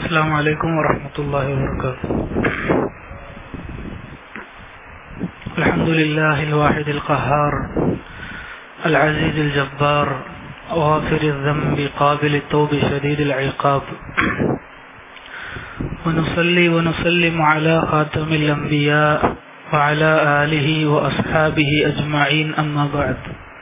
السلام عليكم ورحمة الله وبركاته الحمد لله الواحد القهار العزيز الجبار غافر الذنب قابل التوب شديد العقاب ونصلي ونسلم على خاتم الأنبياء وعلى آله وأصحابه أجمعين أما بعد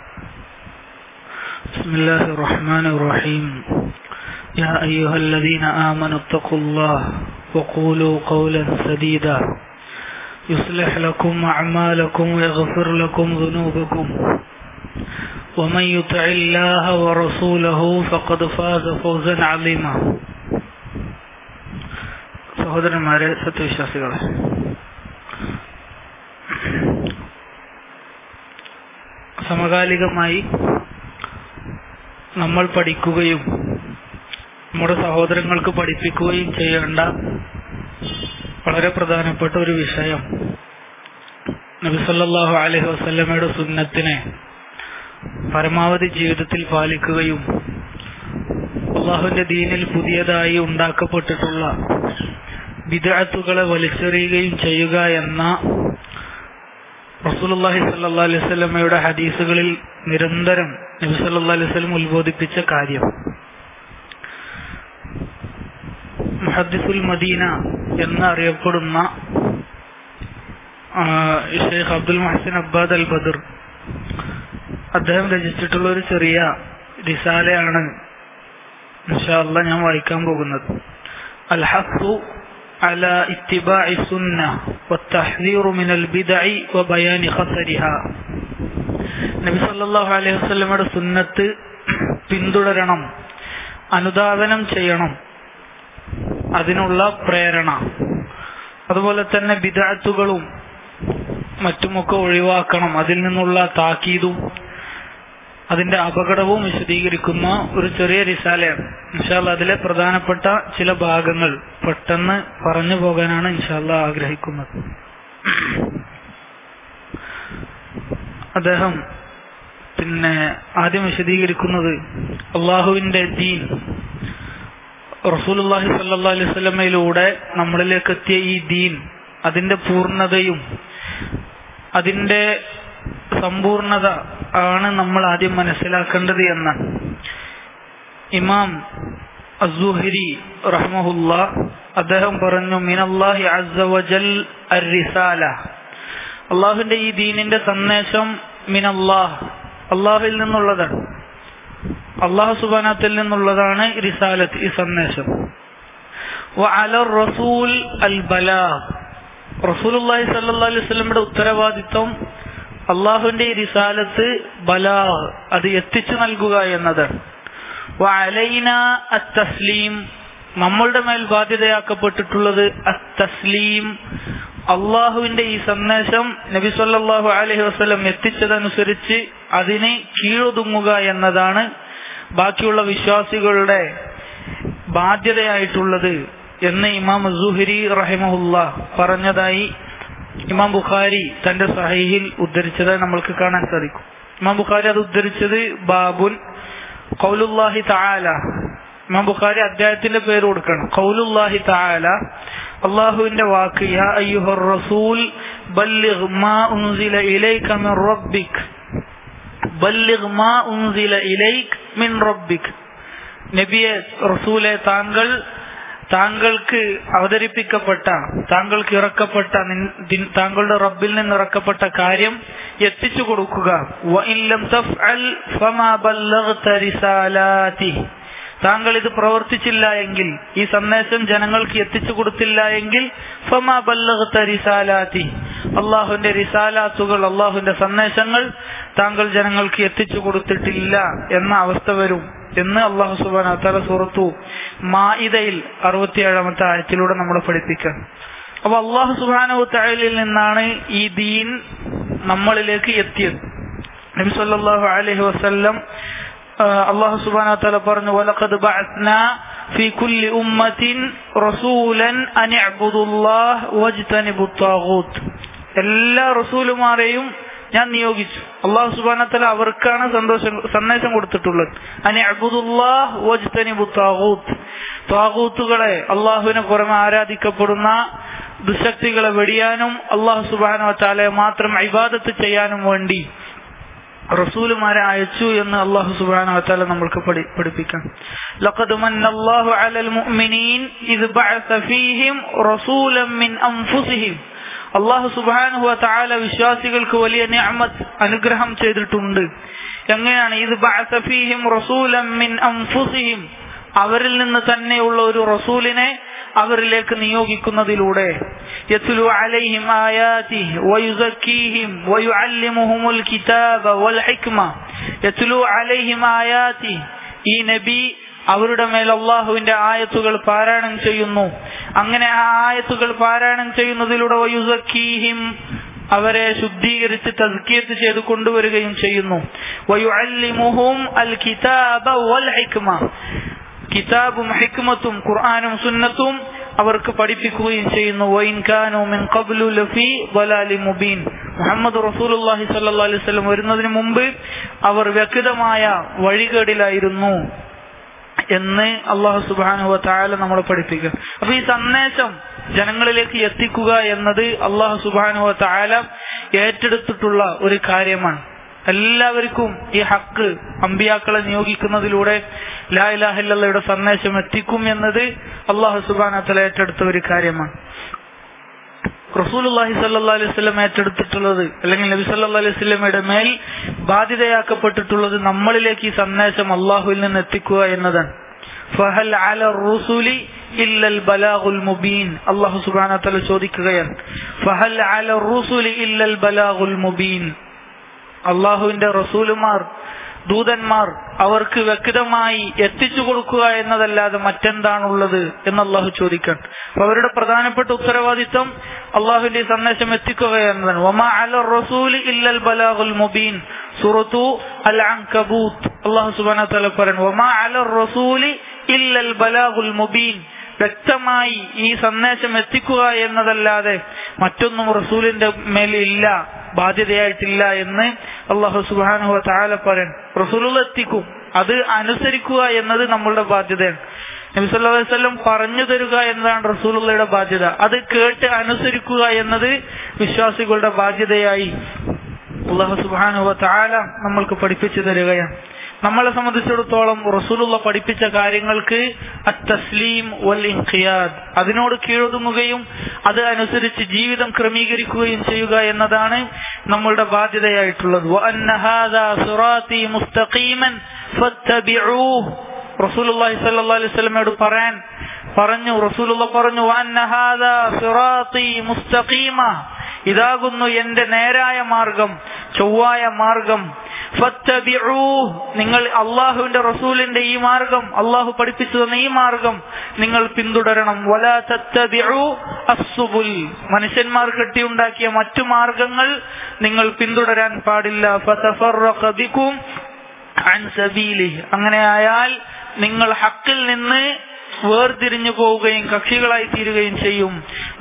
بسم الله الرحمن الرحيم يا أيها الذين آمنوا اتقوا الله وقولوا قولا سديدا يصلح لكم أعمالكم ويغفر لكم ذنوبكم ومن يطع الله ورسوله فقد فاز فوزا عظيما സഹോദരന്മാരെ സത്യവിശ്വാസികളെ സമകാലികമായി നമ്മൾ പഠിക്കുകയും നമ്മുടെ സഹോദരങ്ങൾക്ക് പഠിപ്പിക്കുകയും ചെയ്യേണ്ട വളരെ പ്രധാനപ്പെട്ട ഒരു വിഷയം നബിസല്ലാഹു അലഹി വസ്ല്ലമയുടെ സുന്നത്തിനെ പരമാവധി ജീവിതത്തിൽ പാലിക്കുകയും അള്ളാഹുവിന്റെ ദീനിൽ പുതിയതായി ഉണ്ടാക്കപ്പെട്ടിട്ടുള്ള വിദഗ്ധത്തുകളെ വലിച്ചെറിയുകയും ചെയ്യുക എന്ന റസൂലുള്ളാഹി സല്ലല്ലാഹു അലൈഹി വസല്ലമയുടെ ഹദീസുകളിൽ നിരന്തരം നബി സല്ലല്ലാഹു അലൈഹി വസല്ലം ഉത്ബോധിപ്പിച്ച കാര്യം മുഹദ്ദിസുൽ മദീന എന്നറിയപ്പെടുന്ന ഷെയ്ഖ് അബ്ദുൽ മഹസിൻ അബ്ബാദ് അൽ ബദർ അദ്ദേഹം രചിച്ചിട്ടുള്ള ഒരു ചെറിയ റിസാലയാണ് ഇൻഷാല്ല ഞാൻ വായിക്കാൻ പോകുന്നത് അൽ ഹഫു على اتباع السنة والتحذير من البدع وبيان خطرها നബി സല്ലല്ലാഹു അലൈഹി വസല്ലമയുടെ സുന്നത്ത് പിന്തുടരണം അനുധാവനം ചെയ്യണം അതിനുള്ള പ്രേരണ അതുപോലെ തന്നെ ബിദഅത്തുകളും മറ്റുമൊക്കെ ഒഴിവാക്കണം അതിൽ നിന്നുള്ള താക്കീതും അതിന്റെ അപകടവും വിശദീകരിക്കുന്ന ഒരു ചെറിയ റിസാലയാണ് ഇൻഷാല്ല അതിലെ പ്രധാനപ്പെട്ട ചില ഭാഗങ്ങൾ പെട്ടെന്ന് പറഞ്ഞു പോകാനാണ് ഇൻഷാല്ല ആഗ്രഹിക്കുന്നത് അദ്ദേഹം പിന്നെ ആദ്യം വിശദീകരിക്കുന്നത് അള്ളാഹുവിന്റെ ദീൻ റസൂലുല്ലാഹി സല്ലാ അലൈഹി സ്വലമയിലൂടെ നമ്മളിലേക്ക് എത്തിയ ഈ ദീൻ അതിന്റെ പൂർണ്ണതയും അതിന്റെ സമ്പൂർണത ആണ് നമ്മൾ ആദ്യം മനസ്സിലാക്കേണ്ടത് എന്ന് ഇമാം അസുഹരി റഹ്മഹുല്ല അദ്ദേഹം പറഞ്ഞു മിനല്ലാഹി അസ്സവജൽ അരിസാല അള്ളാഹുവിന്റെ ഈ ദീനിന്റെ സന്ദേശം മിനല്ലാഹ് അള്ളാഹുവിൽ നിന്നുള്ളതാണ് അള്ളാഹു സുബാനത്തിൽ നിന്നുള്ളതാണ് റിസാലത്ത് ഈ സന്ദേശം റസൂൽ അൽ ബലാ റസൂലുള്ളാഹി സല്ലല്ലാഹു അലൈഹി വസല്ലമയുടെ ഉത്തരവാദിത്വം അള്ളാഹുവിന്റെ ഈ റിസാലത്ത് ബലാ അത് എത്തിച്ചു നൽകുക എന്നത് തസ്ലീം നമ്മളുടെ മേൽ ബാധ്യതയാക്കപ്പെട്ടിട്ടുള്ളത് തസ്ലീം അള്ളാഹുവിന്റെ ഈ സന്ദേശം നബി സല്ലാഹു അലഹി വസ്ലം എത്തിച്ചതനുസരിച്ച് അതിന് കീഴൊതുങ്ങുക എന്നതാണ് ബാക്കിയുള്ള വിശ്വാസികളുടെ ബാധ്യതയായിട്ടുള്ളത് എന്ന് ഇമാം സുഹരി റഹിമഹുല്ല പറഞ്ഞതായി ഇമാം ബുഖാരി തന്റെ സഹീഹിൽ ഉദ്ധരിച്ചതായി നമ്മൾക്ക് കാണാൻ സാധിക്കും ഇമാം ബുഖാരി അത് ഉദ്ധരിച്ചത് ബാബുൻ കൗലുല്ലാഹി താല ഇമാം ബുഖാരി അദ്ദേഹത്തിന്റെ പേര് കൊടുക്കണം കൗലുല്ലാഹി താല അള്ളാഹുവിന്റെ വാക്ക് യാ അയ്യുഹർ റസൂൽ ബല്ലിഗ് മാ ഉൻസില ഇലൈക മിൻ റബ്ബിക് ബല്ലിഗ് മാ ഉൻസില ഇലൈക് മിൻ റബ്ബിക് നബിയെ റസൂലെ താങ്കൾ താങ്കൾക്ക് അവതരിപ്പിക്കപ്പെട്ട താങ്കൾക്ക് ഇറക്കപ്പെട്ട താങ്കളുടെ റബ്ബിൽ നിന്ന് ഇറക്കപ്പെട്ട കാര്യം എത്തിച്ചു കൊടുക്കുക താങ്കൾ ഇത് പ്രവർത്തിച്ചില്ല എങ്കിൽ ഈ സന്ദേശം ജനങ്ങൾക്ക് എത്തിച്ചു കൊടുത്തില്ല എങ്കിൽ ഫമാ ബല്ലഗത്ത റിസാലാത്തി അള്ളാഹുവിന്റെ റിസാലാത്തുകൾ അള്ളാഹുവിന്റെ സന്ദേശങ്ങൾ താങ്കൾ ജനങ്ങൾക്ക് എത്തിച്ചു കൊടുത്തിട്ടില്ല എന്ന അവസ്ഥ വരും എന്ന് അള്ളാഹു സുബാന തല സുറത്തു മായിദയിൽ അറുപത്തിയേഴാമത്തെ ആയത്തിലൂടെ നമ്മളെ പഠിപ്പിക്കാൻ അപ്പൊ അള്ളാഹു സുബാനു തഴലിൽ നിന്നാണ് ഈ ദീൻ നമ്മളിലേക്ക് എത്തിയത് നബി സല്ലല്ലാഹു അലൈഹി വസല്ലം അള്ളാഹു സുബാന തല പറഞ്ഞു വലഖദ് ബഅത്നാ في كل أمة رسولا أن اعبدوا الله واجتنبوا الطاغوت എല്ലാ റസൂലുമാരെയും ഞാൻ നിയോഗിച്ചു അള്ളാഹു സുബാനത്തല അവർക്കാണ് സന്തോഷം സന്ദേശം കൊടുത്തിട്ടുള്ളത് അനി അബുദുല്ലാഹ് വജ്തനിബു താഗൂത്ത് താഗൂത്തുകളെ അള്ളാഹുവിനെ പുറമെ ആരാധിക്കപ്പെടുന്ന ദുശക്തികളെ വെടിയാനും അള്ളാഹു സുബാനോ താലയെ മാത്രം ഇബാദത്ത് ചെയ്യാനും വേണ്ടി റസൂലുമാരെ അയച്ചു എന്ന് അള്ളാഹു സുബ്ഹാനഹു വതആല നമ്മൾക്ക് പഠി പഠിപ്പിക്കാം ലഖദ് മന്നല്ലാഹു അലൽ മുഅ്മിനീൻ ഇദ് ബഅസ ഫീഹിം റസൂലൻ മിൻ അൻഫുസിഹിം അള്ളാഹു സുബ്ഹാനഹു വതആല വിശ്വാസികൾക്ക് വലിയ നിഅമത്ത് അനുഗ്രഹം ചെയ്തിട്ടുണ്ട് എങ്ങനെയാണ് ഇത് ബഅസ ഫീഹിം റസൂലൻ മിൻ അൻഫുസിഹിം അവരിൽ നിന്ന് തന്നെയുള്ള ഒരു റസൂലിനെ അവരിലേക്ക് നിയോഗിക്കുന്നതിലൂടെ യത്ലു അലൈഹിം ആയാതി വയുസക്കീഹിം വയുഅല്ലിമുഹുമുൽ കിതാബ വൽ ഹിക്മ യത്ലു അലൈഹിം ആയാതി ഈ നബി അവരുടെ മേൽ അള്ളാഹുവിന്റെ ആയത്തുകൾ പാരായണം ചെയ്യുന്നു അങ്ങനെ ആ ആയത്തുകൾ പാരായണം ചെയ്യുന്നതിലൂടെ വയുസക്കീഹിം അവരെ ശുദ്ധീകരിച്ച് തസ്കിയത്ത് ചെയ്ത് കൊണ്ടുവരികയും ചെയ്യുന്നു വയുഅല്ലിമുഹും അൽ കിതാബ വൽ ഹിക്മ കിതാബും ഹിക്മത്തും ഖുർആാനും സുന്നത്തും അവർക്ക് പഠിപ്പിക്കുകയും ചെയ്യുന്നു വൈൻഖാനുമിൻ ഖബ്ലു ലഫി വലാലി മുബീൻ മുഹമ്മദ് റസൂലുള്ളാഹി സ്വല്ലല്ലാഹി അലൈഹി വസല്ലം വരുന്നതിന് മുമ്പ് അവർ വ്യക്തമായ വഴികേടിലായിരുന്നു എന്ന് അള്ളാഹു സുബാനുവ താല നമ്മളെ പഠിപ്പിക്കുക അപ്പൊ ഈ സന്ദേശം ജനങ്ങളിലേക്ക് എത്തിക്കുക എന്നത് അള്ളാഹു സുബാനുവ താല ഏറ്റെടുത്തിട്ടുള്ള ഒരു കാര്യമാണ് എല്ലാവർക്കും ഈ ഹക്ക് അമ്പിയാക്കളെ നിയോഗിക്കുന്നതിലൂടെ ലാ ഇലാഹില്ലയുടെ സന്ദേശം എത്തിക്കും എന്നത് അള്ളാഹു സുബാനത്തല ഏറ്റെടുത്ത ഒരു കാര്യമാണ് റസൂലുല്ലാഹി സല്ലാ അലൈഹി സ്വലം ഏറ്റെടുത്തിട്ടുള്ളത് അല്ലെങ്കിൽ നബി സല്ലാ അലൈഹി സ്വലമയുടെ മേൽ ബാധ്യതയാക്കപ്പെട്ടിട്ടുള്ളത് നമ്മളിലേക്ക് ഈ സന്ദേശം അള്ളാഹുവിൽ നിന്ന് എത്തിക്കുക എന്നതാണ് ഫഹൽ അല റസൂലി ഇല്ലൽ ബലാഗുൽ മുബീൻ അള്ളാഹു സുബാന തല ചോദിക്കുകയാണ് ഫഹൽ അല റസൂലി ഇല്ലൽ ബലാഗുൽ മുബീൻ അള്ളാഹുവിന്റെ റസൂലുമാർ ദൂതന്മാർ അവർക്ക് വ്യക്തമായി എത്തിച്ചു കൊടുക്കുക എന്നതല്ലാതെ മറ്റെന്താണുള്ളത് എന്ന് അള്ളാഹു ചോദിക്കാൻ അപ്പൊ അവരുടെ പ്രധാനപ്പെട്ട ഉത്തരവാദിത്വം അള്ളാഹുവിന്റെ സന്ദേശം എത്തിക്കുക എന്നതാണ് ഒമാ അല റസൂൽ ഇല്ലൽ ബലാഗുൽ മുബീൻ സുറത്തു അൽ അങ്കബൂത്ത് അള്ളാഹു സുബാന തല പറയുന്നു ഒമാ അല റസൂലി ഇല്ലൽ ബലാഗുൽ മുബീൻ വ്യക്തമായി ഈ സന്ദേശം എത്തിക്കുക എന്നതല്ലാതെ മറ്റൊന്നും റസൂലിന്റെ മേൽ ഇല്ല ബാധ്യതയായിട്ടില്ല എന്ന് അള്ളാഹു സുബാനുഹ താല പറയൻ റസൂലുള്ള എത്തിക്കും അത് അനുസരിക്കുക എന്നത് നമ്മളുടെ ബാധ്യതയാണ് നബി സല്ലല്ലാഹു അലൈഹി വസല്ലം പറഞ്ഞു തരിക എന്നതാണ് റസൂലുള്ളയുടെ ബാധ്യത അത് കേട്ട് അനുസരിക്കുക എന്നത് വിശ്വാസികളുടെ ബാധ്യതയായി അള്ളാഹു സുബാനുഹ താല നമ്മൾക്ക് പഠിപ്പിച്ചു തരികയാണ് നമ്മളെ സംബന്ധിച്ചിടത്തോളം റസൂലുള്ള പഠിപ്പിച്ച കാര്യങ്ങൾക്ക് അത്തസ്ലീം വൽ ഇൻഖിയാദ് അതിനോട് കീഴൊതുങ്ങുകയും അത് അനുസരിച്ച് ജീവിതം ക്രമീകരിക്കുകയും ചെയ്യുക എന്നതാണ് നമ്മളുടെ ബാധ്യതയായിട്ടുള്ളത് റസൂലുള്ളാഹി സ്വല്ലല്ലാഹു അലൈഹി വസല്ലമയോട് പറയാൻ പറഞ്ഞു റസൂലുള്ള പറഞ്ഞു മുസ്തഖീമ ഇതാകുന്നു എന്റെ നേരായ മാർഗം ചൊവ്വായ മാർഗം നിങ്ങൾ അള്ളാഹുവിന്റെ റസൂലിന്റെ ഈ മാർഗം അള്ളാഹു പഠിപ്പിച്ചു തന്ന ഈ മാർഗം നിങ്ങൾ പിന്തുടരണം വലാ അസുബുൽ മനുഷ്യന്മാർ കെട്ടിയുണ്ടാക്കിയ മറ്റു മാർഗങ്ങൾ നിങ്ങൾ പിന്തുടരാൻ പാടില്ല അങ്ങനെ ആയാൽ നിങ്ങൾ ഹക്കിൽ നിന്ന് വേർതിരിഞ്ഞു പോവുകയും കക്ഷികളായി തീരുകയും ചെയ്യും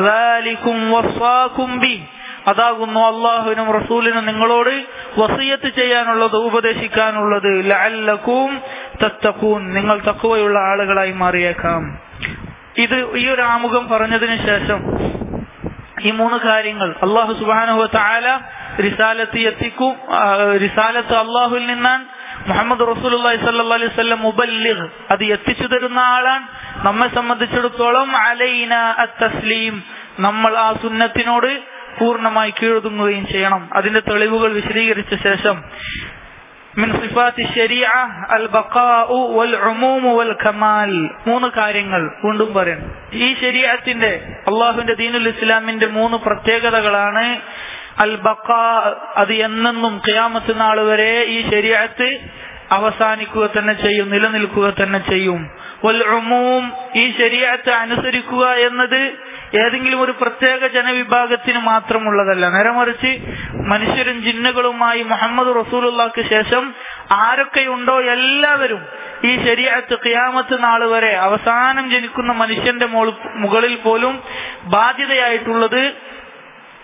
അതാകുന്നു അള്ളാഹുവിനും റസൂലിനും നിങ്ങളോട് വസീയത്ത് ചെയ്യാനുള്ളത് ഉപദേശിക്കാനുള്ളത് ലഅല്ലക്കും തത്തക്കൂൻ നിങ്ങൾ തക്കുവയുള്ള ആളുകളായി മാറിയേക്കാം ഇത് ഈ ഒരു ആമുഖം പറഞ്ഞതിന് ശേഷം ഈ മൂന്ന് കാര്യങ്ങൾ അള്ളാഹു സുബാനുഹ താല റിസാലത്ത് എത്തിക്കും റിസാലത്ത് അള്ളാഹുവിൽ നിന്നാണ് മുഹമ്മദ് റസൂലി സല്ലി വല്ലം മുബല്ലിഗ് അത് എത്തിച്ചു തരുന്ന ആളാണ് നമ്മെ സംബന്ധിച്ചിടത്തോളം അലൈന തസ്ലീം നമ്മൾ ആ സുന്നത്തിനോട് പൂർണ്ണമായി കീഴൊതുങ്ങുകയും ചെയ്യണം അതിന്റെ തെളിവുകൾ വിശദീകരിച്ച ശേഷം മിൻ സിഫാത്തി ശരിയ അൽ ബഖാഉ വൽ ഉമൂമു വൽ കമാൽ മൂന്ന് കാര്യങ്ങൾ വീണ്ടും പറയണം ഈ ശരീഅത്തിന്റെ അള്ളാഹുവിന്റെ ദീനുൽ ഇസ്ലാമിന്റെ മൂന്ന് പ്രത്യേകതകളാണ് അൽ ബഖാ അത് എന്നെന്നും ഖിയാമത്ത് നാൾ വരെ ഈ ശരീഅത്ത് അവസാനിക്കുക തന്നെ ചെയ്യും നിലനിൽക്കുക തന്നെ ചെയ്യും വൽ ഉമൂം ഈ ശരീഅത്ത് അനുസരിക്കുക എന്നത് ഏതെങ്കിലും ഒരു പ്രത്യേക ജനവിഭാഗത്തിന് മാത്രമുള്ളതല്ല നേരെ മറിച്ച് മനുഷ്യരും ജിന്നുകളുമായി മുഹമ്മദ് റസൂലുള്ളാക്ക് ശേഷം ആരൊക്കെയുണ്ടോ എല്ലാവരും ഈ ശരീരത്ത് ഖിയാമത്ത് നാൾ വരെ അവസാനം ജനിക്കുന്ന മനുഷ്യന്റെ മുകളിൽ പോലും ബാധ്യതയായിട്ടുള്ളത്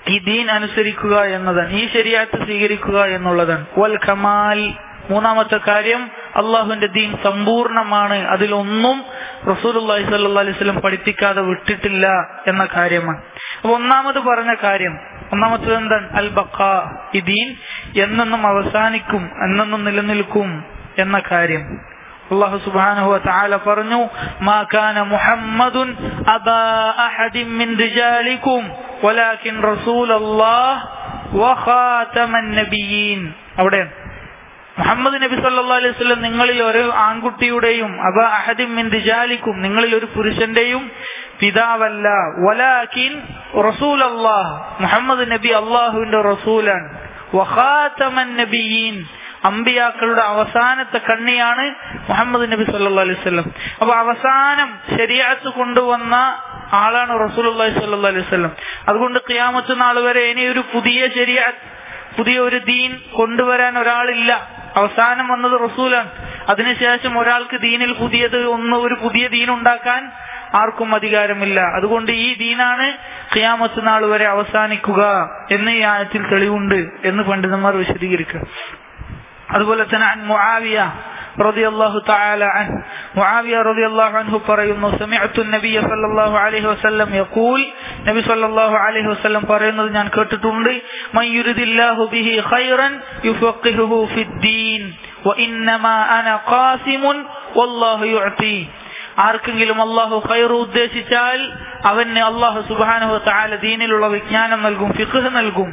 ഈ ദീൻ അനുസരിക്കുക എന്നതാണ് ഈ ശരിയാത്ത് സ്വീകരിക്കുക എന്നുള്ളതാണ് വൽ ഖമാൽ മൂന്നാമത്തെ കാര്യം അള്ളാഹുവിന്റെ ദീൻ സമ്പൂർണമാണ് അതിലൊന്നും റസൂലുള്ളാഹി സ്വല്ലല്ലാഹി അലൈഹി വസല്ലം പഠിപ്പിക്കാതെ വിട്ടിട്ടില്ല എന്ന കാര്യമാണ് അപ്പൊ ഒന്നാമത് പറഞ്ഞ കാര്യം ഒന്നാമത്തത് എന്താണ് അൽ ബക്ക ഈ ദീൻ എന്നെന്നും അവസാനിക്കും എന്നെന്നും നിലനിൽക്കും എന്ന കാര്യം അള്ളാഹു സുബ്ഹാനഹു വതആല പറഞ്ഞു മാ കാന മുഹമ്മദുൻ അബാ അഹദിൻ മിൻ റിജാലിക്കും വലാകിൻ റസൂലല്ലാഹ് വഖാതമൻ നബിയീൻ അവിടെ മുഹമ്മദ് നബി സല്ലല്ലാഹു അലൈഹി വസല്ലം നിങ്ങളിൽ ഒരു ആൺകുട്ടിയുടെയും അബ അഹദിൻ മിൻ റിജാലിക്കും നിങ്ങളിൽ ഒരു പുരുഷന്റെയും പിതാവല്ല വലാകിൻ റസൂലല്ലാഹ് മുഹമ്മദ് നബി അള്ളാഹുവിന്റെ റസൂലാണ് വഖാതമൻ നബിയീൻ അമ്പിയാക്കളുടെ അവസാനത്തെ കണ്ണിയാണ് മുഹമ്മദ് നബി സല്ലാ അലൈഹി സ്വലം അപ്പൊ അവസാനം ശരിയാത്ത് കൊണ്ടുവന്ന ആളാണ് റസൂലുള്ളാഹി സ്വല്ലല്ലാഹി അലൈഹി വസല്ലം അതുകൊണ്ട് ഖിയാമത്ത് നാൾ വരെ ഇനി ഒരു പുതിയ ശരിയാത്ത് പുതിയ ഒരു ദീൻ കൊണ്ടുവരാൻ ഒരാളില്ല അവസാനം വന്നത് റസൂലാണ് അതിനുശേഷം ഒരാൾക്ക് ദീനിൽ പുതിയത് ഒന്ന് ഒരു പുതിയ ദീൻ ഉണ്ടാക്കാൻ ആർക്കും അധികാരമില്ല അതുകൊണ്ട് ഈ ദീനാണ് ഖിയാമത്ത് നാൾ വരെ അവസാനിക്കുക എന്ന് ഈ ആയത്തിൽ തെളിവുണ്ട് എന്ന് പണ്ഡിതന്മാർ വിശദീകരിക്കുക അതുപോലെ തന്നെ അൻ മുആവിയ റളിയല്ലാഹു തആല അൻ മുആവിയ റളിയല്ലാഹു അൻഹു പറയുന്നു സമിഅതു നബിയ സല്ലല്ലാഹു അലൈഹി വസല്ലം യഖൂൽ നബി സല്ലല്ലാഹു അലൈഹി വസല്ലം പറയുന്നത് ഞാൻ കേട്ടിട്ടുണ്ട് മൻ യുരിദില്ലാഹു ബിഹി ഖൈറൻ യുഫഖിഹുഹു ഫിദ്ദീൻ വഇന്നമാ അന ഖാസിമുൻ വല്ലാഹു യുഅതി ആർക്കെങ്കിലും അള്ളാഹു ഖൈർ ഉദ്ദേശിച്ചാൽ അവന് അള്ളാഹു സുബാനു താല ദീനിലുള്ള വിജ്ഞാനം നൽകും ഫിഖ് നൽകും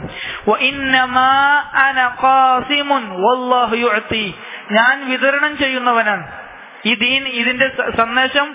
ഞാൻ വിതരണം ചെയ്യുന്നവനാണ് ഈ ദീൻ ഇതിന്റെ സന്ദേശം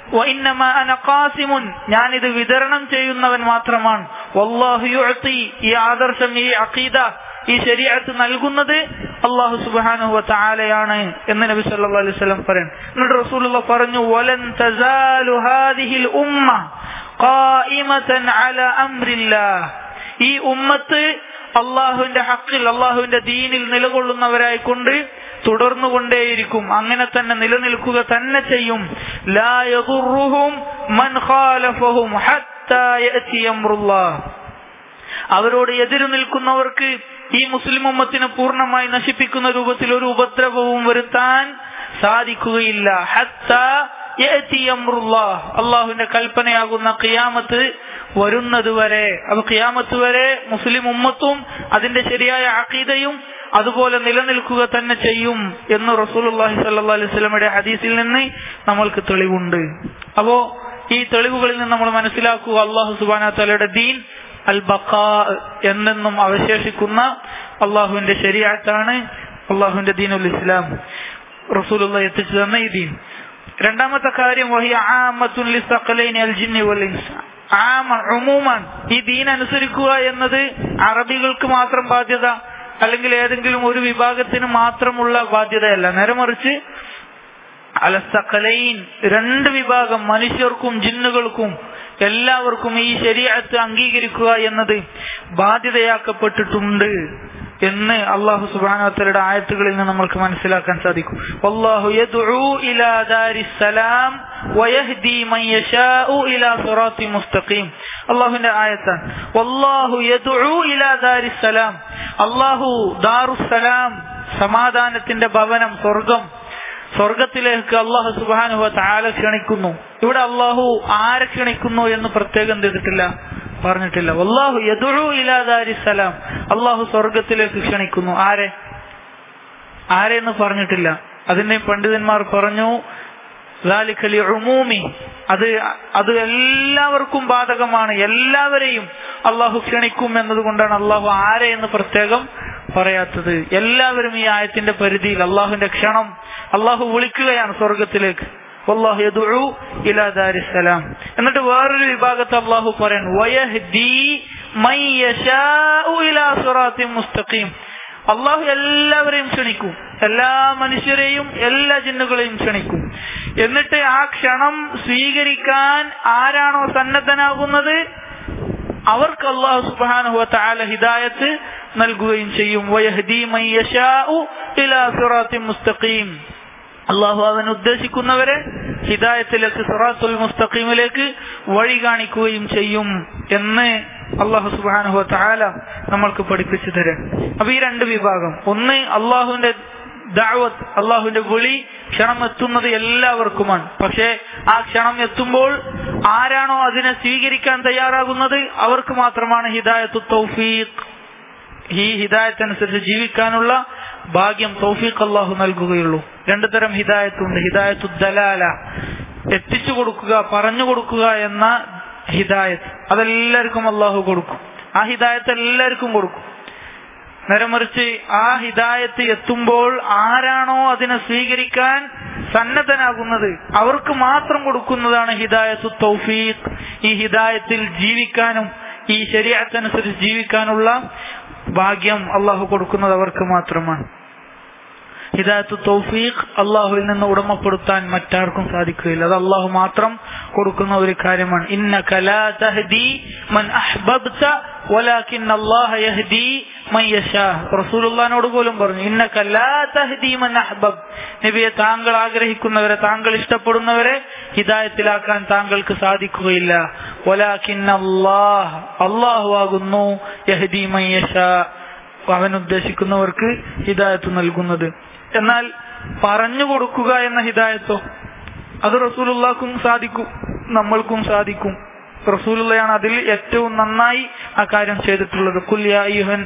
ഞാൻ ഇത് വിതരണം ചെയ്യുന്നവൻ മാത്രമാണ് ഈ ആദർശം ഈ അഖീദ ഈ ശരീരത്ത് നൽകുന്നത് അള്ളാഹു സുബാനുഹ താലയാണ് എന്ന് നബി സല്ലല്ലാഹു അലൈഹി വസല്ലം പറയും എന്നിട്ട് റസൂലുള്ള പറഞ്ഞു വലൻ തസാലു ഹാദിഹിൽ ഉമ്മ ഖായിമതൻ അല അംരില്ലാഹ് ഈ ഉമ്മത്ത് അള്ളാഹുവിന്റെ ഹക്കിൽ അള്ളാഹുവിന്റെ ദീനിൽ നിലകൊള്ളുന്നവരായി കൊണ്ട് തുടർന്നുകൊണ്ടേയിരിക്കും അങ്ങനെ തന്നെ നിലനിൽക്കുക തന്നെ ചെയ്യും ലാ യദുറുഹും മൻ ഖാലഫഹും ഹത്താ യഅതി അംറുല്ലാഹ് അവരോട് എതിരു നിൽക്കുന്നവർക്ക് ഈ മുസ്ലിം ഉമ്മത്തിനെ പൂർണ്ണമായി നശിപ്പിക്കുന്ന രൂപത്തിൽ ഒരു ഉപദ്രവവും വരുത്താൻ സാധിക്കുകയില്ല അള്ളാഹുവിന്റെ കൽപ്പനയാകുന്ന ഖിയാമത്ത് വരുന്നത് വരെ അപ്പൊ ഖിയാമത്ത് വരെ മുസ്ലിം ഉമ്മത്തും അതിന്റെ ശരിയായ അഖീദയും അതുപോലെ നിലനിൽക്കുക തന്നെ ചെയ്യും എന്ന് റസൂലുള്ളാഹി സല്ലല്ലാഹു അലൈഹി വസല്ലമയുടെ ഹദീസിൽ നിന്ന് നമ്മൾക്ക് തെളിവുണ്ട് അപ്പോ ഈ തെളിവുകളിൽ നിന്ന് നമ്മൾ മനസ്സിലാക്കുക അള്ളാഹു സുബാന തലയുടെ ദീൻ അൽ ബക്കാ എന്നെന്നും അവശേഷിക്കുന്ന അള്ളാഹുവിന്റെ ശരിയാത്താണ് അള്ളാഹുവിന്റെ ദീനുൽ ഇസ്ലാം റസൂലുള്ള എത്തിച്ചു തന്ന ഈ ദീൻ രണ്ടാമത്തെ കാര്യം വഹി ആമത്തുൽ അൽ ജിന്നി വൽ ഇൻസ് ഉമൂമാൻ ഈ ദീൻ അനുസരിക്കുക എന്നത് അറബികൾക്ക് മാത്രം ബാധ്യത അല്ലെങ്കിൽ ഏതെങ്കിലും ഒരു വിഭാഗത്തിന് മാത്രമുള്ള ബാധ്യതയല്ല നേരെ മറിച്ച് അലസ്തക്കലൈൻ രണ്ട് വിഭാഗം മനുഷ്യർക്കും ജിന്നുകൾക്കും എല്ലാവർക്കും ഈ ശരീരത്ത് അംഗീകരിക്കുക എന്നത് ബാധ്യതയാക്കപ്പെട്ടിട്ടുണ്ട് എന്ന് അള്ളാഹു സുബാനത്തലയുടെ ആയത്തുകളിൽ നിന്ന് നമ്മൾക്ക് മനസ്സിലാക്കാൻ സാധിക്കും അള്ളാഹു ഇലാ ദാരിസ്സലാം വയഹ്ദി മൻ യശാഉ ഇലാ സിറാത്തി മുസ്തഖീം അള്ളാഹുവിന്റെ ആയത്താണ് വല്ലാഹു യദ്ഉ ഇലാ ദാരിസ്സലാം അള്ളാഹു ദാറുസ്സലാം സമാധാനത്തിന്റെ ഭവനം സ്വർഗം സ്വർഗത്തിലേക്ക് അള്ളാഹു സുബാനുവ താല ക്ഷണിക്കുന്നു ഇവിടെ അള്ളാഹു ആരെ ക്ഷണിക്കുന്നു എന്ന് പ്രത്യേകം ചെയ്തിട്ടില്ല പറഞ്ഞിട്ടില്ല അള്ളാഹു യദുഴു ഇലാദാരിസലാം അള്ളാഹു സ്വർഗത്തിലേക്ക് ക്ഷണിക്കുന്നു ആരെ ആരെന്ന് പറഞ്ഞിട്ടില്ല അതിന്റെ പണ്ഡിതന്മാർ പറഞ്ഞു ലാലിഖലി ഉമൂമി അത് അത് എല്ലാവർക്കും ബാധകമാണ് എല്ലാവരെയും അള്ളാഹു ക്ഷണിക്കും എന്നതുകൊണ്ടാണ് അള്ളാഹു ആരെ എന്ന് പ്രത്യേകം പറയാത്തത് എല്ലാവരും ഈ ആയത്തിന്റെ പരിധിയിൽ അള്ളാഹുവിന്റെ ക്ഷണം അള്ളാഹു വിളിക്കുകയാണ് സ്വർഗത്തിലേക്ക് അള്ളാഹു യദുഉ ഇലാ ദാരിസ്സലാം എന്നിട്ട് വേറൊരു വിഭാഗത്തെ അള്ളാഹു പറയാൻ വയഹ്ദി മൻ യശാഉ ഇലാ സിറാത്തിൻ മുസ്തഖീം അള്ളാഹു എല്ലാവരെയും ക്ഷണിക്കും എല്ലാ മനുഷ്യരെയും എല്ലാ ജിന്നുകളെയും ക്ഷണിക്കും എന്നിട്ട് ആ ക്ഷണം സ്വീകരിക്കാൻ ആരാണോ സന്നദ്ധനാകുന്നത് അവർക്ക് അള്ളാഹു സുബാനുഹു താല ഹിദായത്ത് നൽകുകയും ചെയ്യും വയഹ്ദി മൻ യശാഉ ഇലാ സിറാത്തിൻ മുസ്തഖീം അള്ളാഹു അവൻ ഉദ്ദേശിക്കുന്നവരെ ഹിദായത്തിലേക്ക് സിറാത്തുൽ മുസ്തഖീമിലേക്ക് വഴി കാണിക്കുകയും ചെയ്യും എന്ന് അള്ളാഹു സുബാനുഹു താല നമ്മൾക്ക് പഠിപ്പിച്ചു തരാം അപ്പൊ ഈ രണ്ട് വിഭാഗം ഒന്ന് അള്ളാഹുവിന്റെ ദാവത്ത് അള്ളാഹുവിന്റെ വിളി ക്ഷണം എത്തുന്നത് എല്ലാവർക്കുമാണ് പക്ഷേ ആ ക്ഷണം എത്തുമ്പോൾ ആരാണോ അതിനെ സ്വീകരിക്കാൻ തയ്യാറാകുന്നത് അവർക്ക് മാത്രമാണ് ഹിദായത്തു തൗഫീഖ് ഈ ഹിദായത്ത് അനുസരിച്ച് ജീവിക്കാനുള്ള ഭാഗ്യം തൗഫീഖ് അള്ളാഹു നൽകുകയുള്ളൂ രണ്ടു തരം ഹിദായത്തുണ്ട് ഹിദായത്തു ദലാല എത്തിച്ചു കൊടുക്കുക പറഞ്ഞു കൊടുക്കുക എന്ന ഹിദായത്ത് അതെല്ലാവർക്കും അള്ളാഹു കൊടുക്കും ആ ഹിദായത്ത് എല്ലാവർക്കും കൊടുക്കും നേരെ മറിച്ച് ആ ഹിദായത്ത് എത്തുമ്പോൾ ആരാണോ അതിനെ സ്വീകരിക്കാൻ സന്നദ്ധനാകുന്നത് അവർക്ക് മാത്രം കൊടുക്കുന്നതാണ് ഹിദായത്തു തൗഫീഖ് ഈ ഹിദായത്തിൽ ജീവിക്കാനും ഈ ശരീരത്തനുസരിച്ച് ജീവിക്കാനുള്ള ഭാഗ്യം അള്ളാഹു കൊടുക്കുന്നത് അവർക്ക് മാത്രമാണ് ഹിദായത്തു തൗഫീഖ് അള്ളാഹുവിൽ നിന്ന് ഉടമപ്പെടുത്താൻ മറ്റാർക്കും സാധിക്കുകയില്ല അത് അള്ളാഹു മാത്രം കൊടുക്കുന്ന ഒരു കാര്യമാണ് ഇന്നക ലാ തഹ്ദി മൻ അഹ്ബബ്ത വലാകിൻ അല്ലാഹ യഹ്ദി മൻ യശാ റസൂലുള്ളാഹിനോട് പോലും പറഞ്ഞു ഇന്നക ലാ തഹ്ദി മൻ അഹ്ബബ് നബിയെ താങ്കൾ ആഗ്രഹിക്കുന്നവരെ താങ്കൾ ഇഷ്ടപ്പെടുന്നവരെ ഹിദായത്തിലാക്കാൻ താങ്കൾക്ക് സാധിക്കുകയില്ല വലാകിൻ അല്ലാഹ് അല്ലാഹു ആകുന്നു യഹ്ദി മൻ യശാ അവൻ ഉദ്ദേശിക്കുന്നവർക്ക് ഹിദായത്ത് നൽകുന്നത് എന്നാൽ പറഞ്ഞു കൊടുക്കുക എന്ന ഹിദായത്തോ അത് റസൂലുള്ളാക്കും സാധിക്കും നമ്മൾക്കും സാധിക്കും റസൂലുള്ളയാണ് അതിൽ ഏറ്റവും നന്നായി ആ കാര്യം ചെയ്തിട്ടുള്ളത് കുല്യായുഹൻ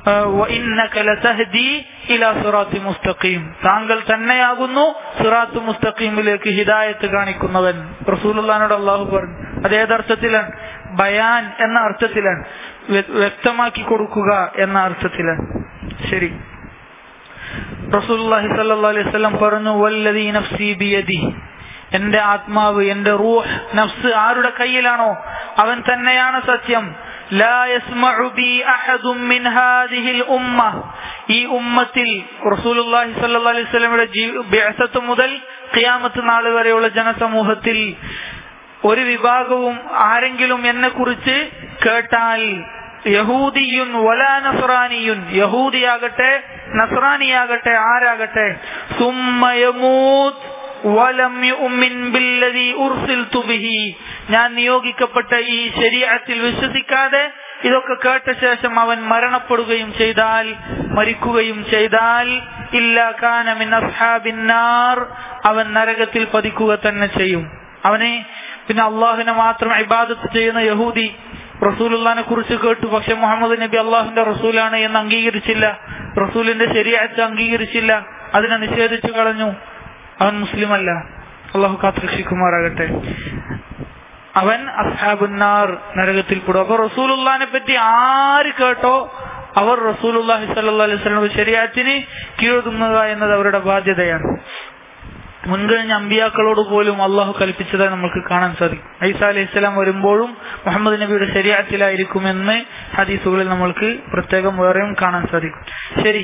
മുസ്തഖീം താങ്കൾ തന്നെയാകുന്നു സിറാത്ത് മുസ്തഖീമിലേക്ക് ഹിദായത്ത് കാണിക്കുന്നവൻ റസൂലുള്ളാനോട് അള്ളാഹു പറഞ്ഞു അത് ഏതർത്ഥത്തിലാണ് ബയാൻ എന്ന അർത്ഥത്തിലാണ് വ്യക്തമാക്കി കൊടുക്കുക എന്ന അർത്ഥത്തിലാണ് ശരി റസൂലുള്ളാഹി സ്വല്ലല്ലാഹു അലൈഹി വസല്ലം പറഞ്ഞു വല്ലദീ നഫ്സി ബിയദി എന്റെ ആത്മാവ് എന്റെ റൂഹ് നഫ്സ് ആരുടെ കയ്യിലാണോ അവൻ തന്നെയാണ് സത്യം ലാ യസ്മഉ ബി അഹദും മിൻ ഹാദിഹിൽ ഉമ്മ ഈ ഉമ്മത്തിൽ റസൂലുള്ളാഹി സ്വല്ലല്ലാഹു അലൈഹി വസല്ലമയുടെ ബിഅസത്ത് മുതൽ ഖിയാമത്ത് നാൾ വരെയുള്ള ജനസമൂഹത്തിൽ ഒരു വിഭാഗവും ആരെങ്കിലും എന്നെ കുറിച്ച് കേട്ടാൽ യഹൂദിയുൻ വലാ നസ്രാനിയുൻ യഹൂദിയാകട്ടെ നസ്രാനിയാകട്ടെ ആരാകട്ടെ സുമ്മയമൂത്ത് വലം യുമിൻ ബില്ലദി ഉർസിൽതു ബിഹി ഞാൻ നിയോഗിക്കപ്പെട്ട ഈ ശരീഅത്തിൽ വിശ്വസിക്കാതെ ഇതൊക്കെ കേട്ട ശേഷം അവൻ മരണപ്പെടുകയും ചെയ്താൽ മരിക്കുകയും ചെയ്താൽ ഇല്ല കാന മിൻ അസ്ഹാബിന്നാർ അവൻ നരകത്തിൽ പതിക്കുക തന്നെ ചെയ്യും അവനെ പിന്നെ അള്ളാഹുവിനെ മാത്രം ഇബാദത്ത് ചെയ്യുന്ന യഹൂദി റസൂലുള്ളാനെ കുറിച്ച് കേട്ടു പക്ഷെ മുഹമ്മദ് നബി അള്ളാഹുവിന്റെ റസൂലാണ് എന്ന് അംഗീകരിച്ചില്ല റസൂലിന്റെ ശരിയാഴ്ച അംഗീകരിച്ചില്ല അതിനെ നിഷേധിച്ചു കളഞ്ഞു അവൻ മുസ്ലിം അല്ല അള്ളാഹു കാത്തുരക്ഷിക്കുമാറാകട്ടെ അവൻ അസ്ഹാബുന്നാർ നരകത്തിൽ പെടും അപ്പൊ റസൂലുള്ളാനെ പറ്റി ആര് കേട്ടോ അവർ റസൂലുള്ളാഹി സല്ലല്ലാഹു അലൈഹി വസല്ലം ശരിയാത്തിന് കീഴൊതുങ്ങുക എന്നത് അവരുടെ ബാധ്യതയാണ് മുൻകഴിഞ്ഞ അമ്പിയാക്കളോട് പോലും അള്ളാഹു കൽപ്പിച്ചതായി നമുക്ക് കാണാൻ സാധിക്കും ഐസ അലൈഹി സ്വലാം വരുമ്പോഴും മുഹമ്മദ് നബിയുടെ ശരീരത്തിലായിരിക്കുമെന്ന് ഹദീസുകളിൽ നമ്മൾക്ക് പ്രത്യേകം വേറെയും കാണാൻ സാധിക്കും ശരി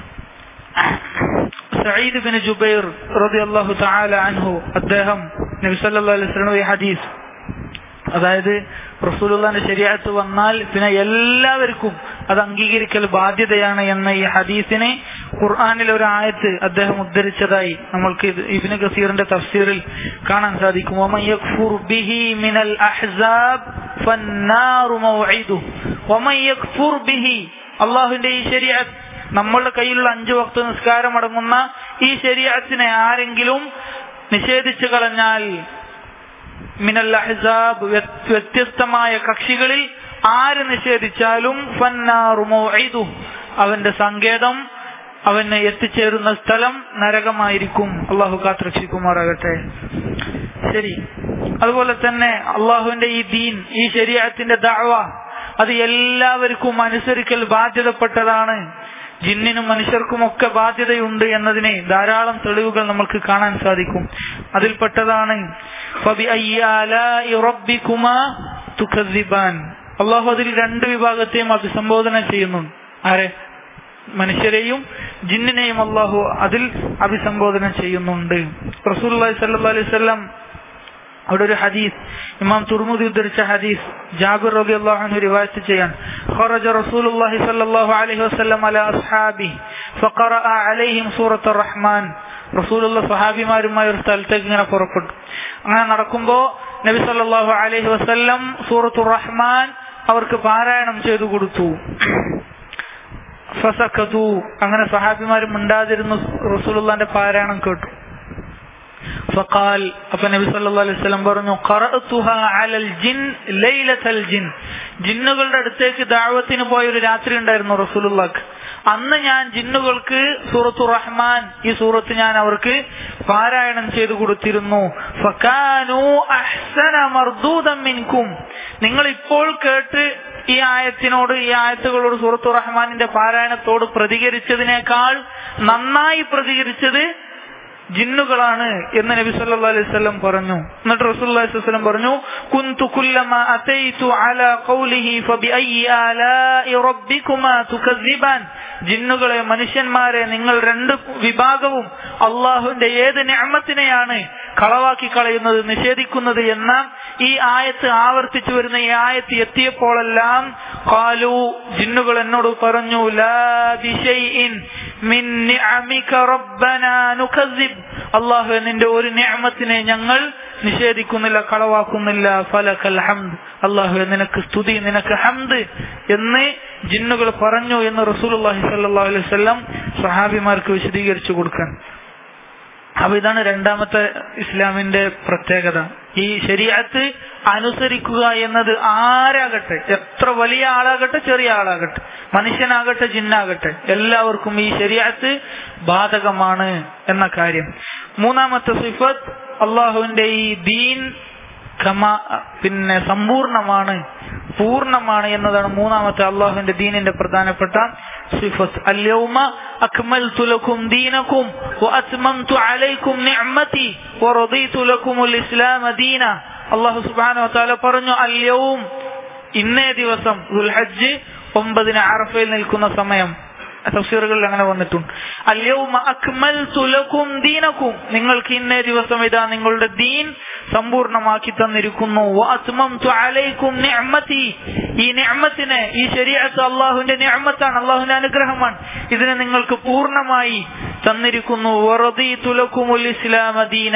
സയ്യിദ് ബിൻ ജുബൈർ റളിയല്ലാഹു തആല അൻഹു അദ്ദേഹം നബി സല്ലല്ലാഹു അലൈഹി വസല്ലം ഈ ഹദീസ് അതായത് റസൂലുള്ളാന്റെ ശരീഅത്ത് വന്നാൽ പിന്നെ എല്ലാവർക്കും അത് അംഗീകരിക്കൽ ബാധ്യതയാണ് എന്ന ഈ ഹദീസിനെ ഖുർആനിൽ ഒരു ആയത്ത് അദ്ദേഹം ഉദ്ധരിച്ചതായി നമ്മൾക്ക് ഇത് ഇബ്നു കസീറിന്റെ തഫ്സീറിൽ കാണാൻ സാധിക്കും വമൻ യക്ഫുർ ബിഹി മിനൽ അഹ്സാബ് ഫന്നാറു മൗഇദു വമൻ യക്ഫുർ ബിഹി അള്ളാഹുവിന്റെ ഈ ശരീഅത്ത് നമ്മളുടെ കയ്യിലുള്ള അഞ്ചു വക്ത നിസ്കാരം അടങ്ങുന്ന ഈ ശരീഅത്തിനെ ആരെങ്കിലും നിഷേധിച്ചു കളഞ്ഞാൽ മിനൽ അഹ്സാബ് വ്യത്യസ്തമായ കക്ഷികളിൽ ആര് നിഷേധിച്ചാലും ഫന്നാറുമോഇദു അവന്റെ സങ്കേതം അവന് എത്തിച്ചേരുന്ന സ്ഥലം നരകമായിരിക്കും അള്ളാഹു കാത്തുരക്ഷിക്കുമാറാകട്ടെ ശരി അതുപോലെ തന്നെ അള്ളാഹുവിന്റെ ഈ ദീൻ ഈ ശരീരത്തിന്റെ ദാവ അത് എല്ലാവർക്കും അനുസരിക്കൽ ബാധ്യതപ്പെട്ടതാണ് ജിന്നിനും മനുഷ്യർക്കും ഒക്കെ ബാധ്യതയുണ്ട് എന്നതിനെ ധാരാളം തെളിവുകൾ നമുക്ക് കാണാൻ സാധിക്കും അതിൽപ്പെട്ടതാണ് അള്ളാഹു അതിൽ രണ്ട് വിഭാഗത്തെയും അഭിസംബോധന ചെയ്യുന്നുണ്ട് ആരെ മനുഷ്യരെയും ജിന്നിനെയും അള്ളാഹു അതിൽ അഭിസംബോധന ചെയ്യുന്നുണ്ട് റസൂൽ സല്ലല്ലാഹു അലൈഹി വസല്ലം അവിടെ ഒരു ഹദീസ് ഇമാം തുർമുദി ഉദ്ധരിച്ച ഹദീസ് ജാബിർ റളിയല്ലാഹു അൻഹു റിവായത്ത് ചെയ്യാൻ خرج رسول الله صلى الله عليه وسلم على اصحابه فقرأ عليهم سورة الرحمن റസൂലുള്ള സഹാബിമാരുമായി ഒരു സ്ഥലത്തേക്ക് ഇങ്ങനെ പുറപ്പെട്ടു അങ്ങനെ നടക്കുമ്പോ നബി സല്ലല്ലാഹു അലൈഹി വസല്ലം സൂറത്തുർ റഹ്മാൻ അവർക്ക് പാരായണം ചെയ്തു കൊടുത്തു ഫസക്കതു അങ്ങനെ സഹാബിമാരും മിണ്ടാതിരുന്നു റസൂലുള്ളാന്റെ പാരായണം കേട്ടു ഫഖാൽ അപ്പൊ നബി സല്ലല്ലാഹു അലൈഹി വസല്ലം പറഞ്ഞു ഖറഅതുഹാ അലൽ ജിൻ ലൈലത്തൽ ജിൻ ജിന്നുകളുടെ അടുത്തേക്ക് ദഅവത്തിന് പോയ ഒരു രാത്രി ഉണ്ടായിരുന്നു റസൂലുള്ളാഹ് അന്ന് ഞാൻ ജിന്നുകൾക്ക് സൂറത്തു റഹ്മാൻ ഈ സൂറത്ത് ഞാൻ അവർക്ക് പാരായണം ചെയ്തു കൊടുത്തിരുന്നു ഫകാനു അഹ്സന മർദൂദൻ മിൻകും നിങ്ങൾ ഇപ്പോൾ കേട്ട് ഈ ആയത്തിനോട് ഈ ആയത്തുകളോട് സൂറത്തു റഹ്മാനിന്റെ പാരായണത്തോട് പ്രതികരിച്ചതിനേക്കാൾ നന്നായി പ്രതികരിച്ചത് ജിന്നുകളാണ് എന്ന് നബി സല്ലല്ലാഹു അലൈഹി വസല്ലം പറഞ്ഞു എന്നിട്ട് റസൂലുള്ളാഹി സ്വല്ലല്ലാഹു അലൈഹി വസല്ലം പറഞ്ഞു കുന്തു കുല്ലമ അതൈതു അലാ ഖൗലിഹി ഫബിഅയ്യി ആലാഇ റബ്ബികുമാ തുകذിബാൻ ജിന്നുകളെ മനുഷ്യന്മാരെ നിങ്ങൾ രണ്ട് വിഭാഗവും അള്ളാഹുവിന്റെ ഏത് നിഅമത്തിനെയാണ് കളവാക്കി കളയുന്നത് നിഷേധിക്കുന്നത് എന്ന ഈ ആയത്ത് ആവർത്തിച്ചു വരുന്ന ഈ ആയത്ത് എത്തിയപ്പോഴെല്ലാം കാലു ജിന്നുകൾ എന്നോട് പറഞ്ഞു ലാ ബിശൈഇൻ മിൻ നിഅമിക റബ്ബനാ നുകذിബ് അള്ളാഹു നിന്റെ ഒരു നിഅമത്തിനെ ഞങ്ങൾ നിഷേധിക്കുന്നില്ല കളവാക്കുന്നില്ല ഫലകൽ ഹംദ് അള്ളാഹു നിനക്ക് സ്തുതി നിനക്ക് ഹംദ് എന്ന് ജിന്നുകൾ പറഞ്ഞു എന്ന് റസൂലുള്ളാഹി സ്വല്ലല്ലാഹു അലൈഹി വസല്ലം സഹാബിമാർക്ക് വിശദീകരിച്ചു കൊടുക്കാൻ അപ്പൊ ഇതാണ് രണ്ടാമത്തെ ഇസ്ലാമിന്റെ പ്രത്യേകത ഈ ശരീരത്ത് അനുസരിക്കുക എന്നത് ആരാകട്ടെ എത്ര വലിയ ആളാകട്ടെ ചെറിയ ആളാകട്ടെ മനുഷ്യനാകട്ടെ ജിന്നാകട്ടെ എല്ലാവർക്കും ഈ ശരീരത്ത് ബാധകമാണ് എന്ന കാര്യം മൂന്നാമത്തെ സിഫത്ത് അള്ളാഹുവിന്റെ ഈ ദീൻ കമാ പിന്നെ സമ്പൂർണമാണ് പൂർണ്ണമാണ് എന്നതാണ് മൂന്നാമത്തെ അള്ളാഹുവിന്റെ ദീനിന്റെ പ്രധാനപ്പെട്ട സിഫത്ത് അല്യൗമ അക്മൽതു ലക്കും ദീനക്കും വഅത്മംതു അലൈക്കും നിഅമതി വറദീതു ലക്കുമുൽ ഇസ്ലാമ ദീന അള്ളാഹു സുബ്ഹാനഹു വതആല പറഞ്ഞു അല്യൗം ഇന്നേ ദിവസം ദുൽഹജ്ജ് ഒമ്പതിന് അറഫയിൽ നിൽക്കുന്ന സമയം തഫ്സീറുകളിൽ അങ്ങനെ വന്നിട്ടുണ്ട് അല്യൗമ അക്മൽതു ലക്കും ദീനക്കും നിങ്ങൾക്ക് ഇന്നേ ദിവസം ഇതാ നിങ്ങളുടെ ദീൻ സമ്പൂർണമാക്കി തന്നിരിക്കുന്നു വഅത്മംതു അലൈക്കും നിഅമതി ഈ നിഅമത്തിനെ ഈ ശരീഅത്ത് അള്ളാഹുവിന്റെ നിഅമത്താണ് അള്ളാഹുവിന്റെ അനുഗ്രഹമാണ് ഇതിനെ നിങ്ങൾക്ക് പൂർണ്ണമായി തന്നിരിക്കുന്നു വറദീതു ലക്കുമുൽ ഇസ്ലാമ ദീന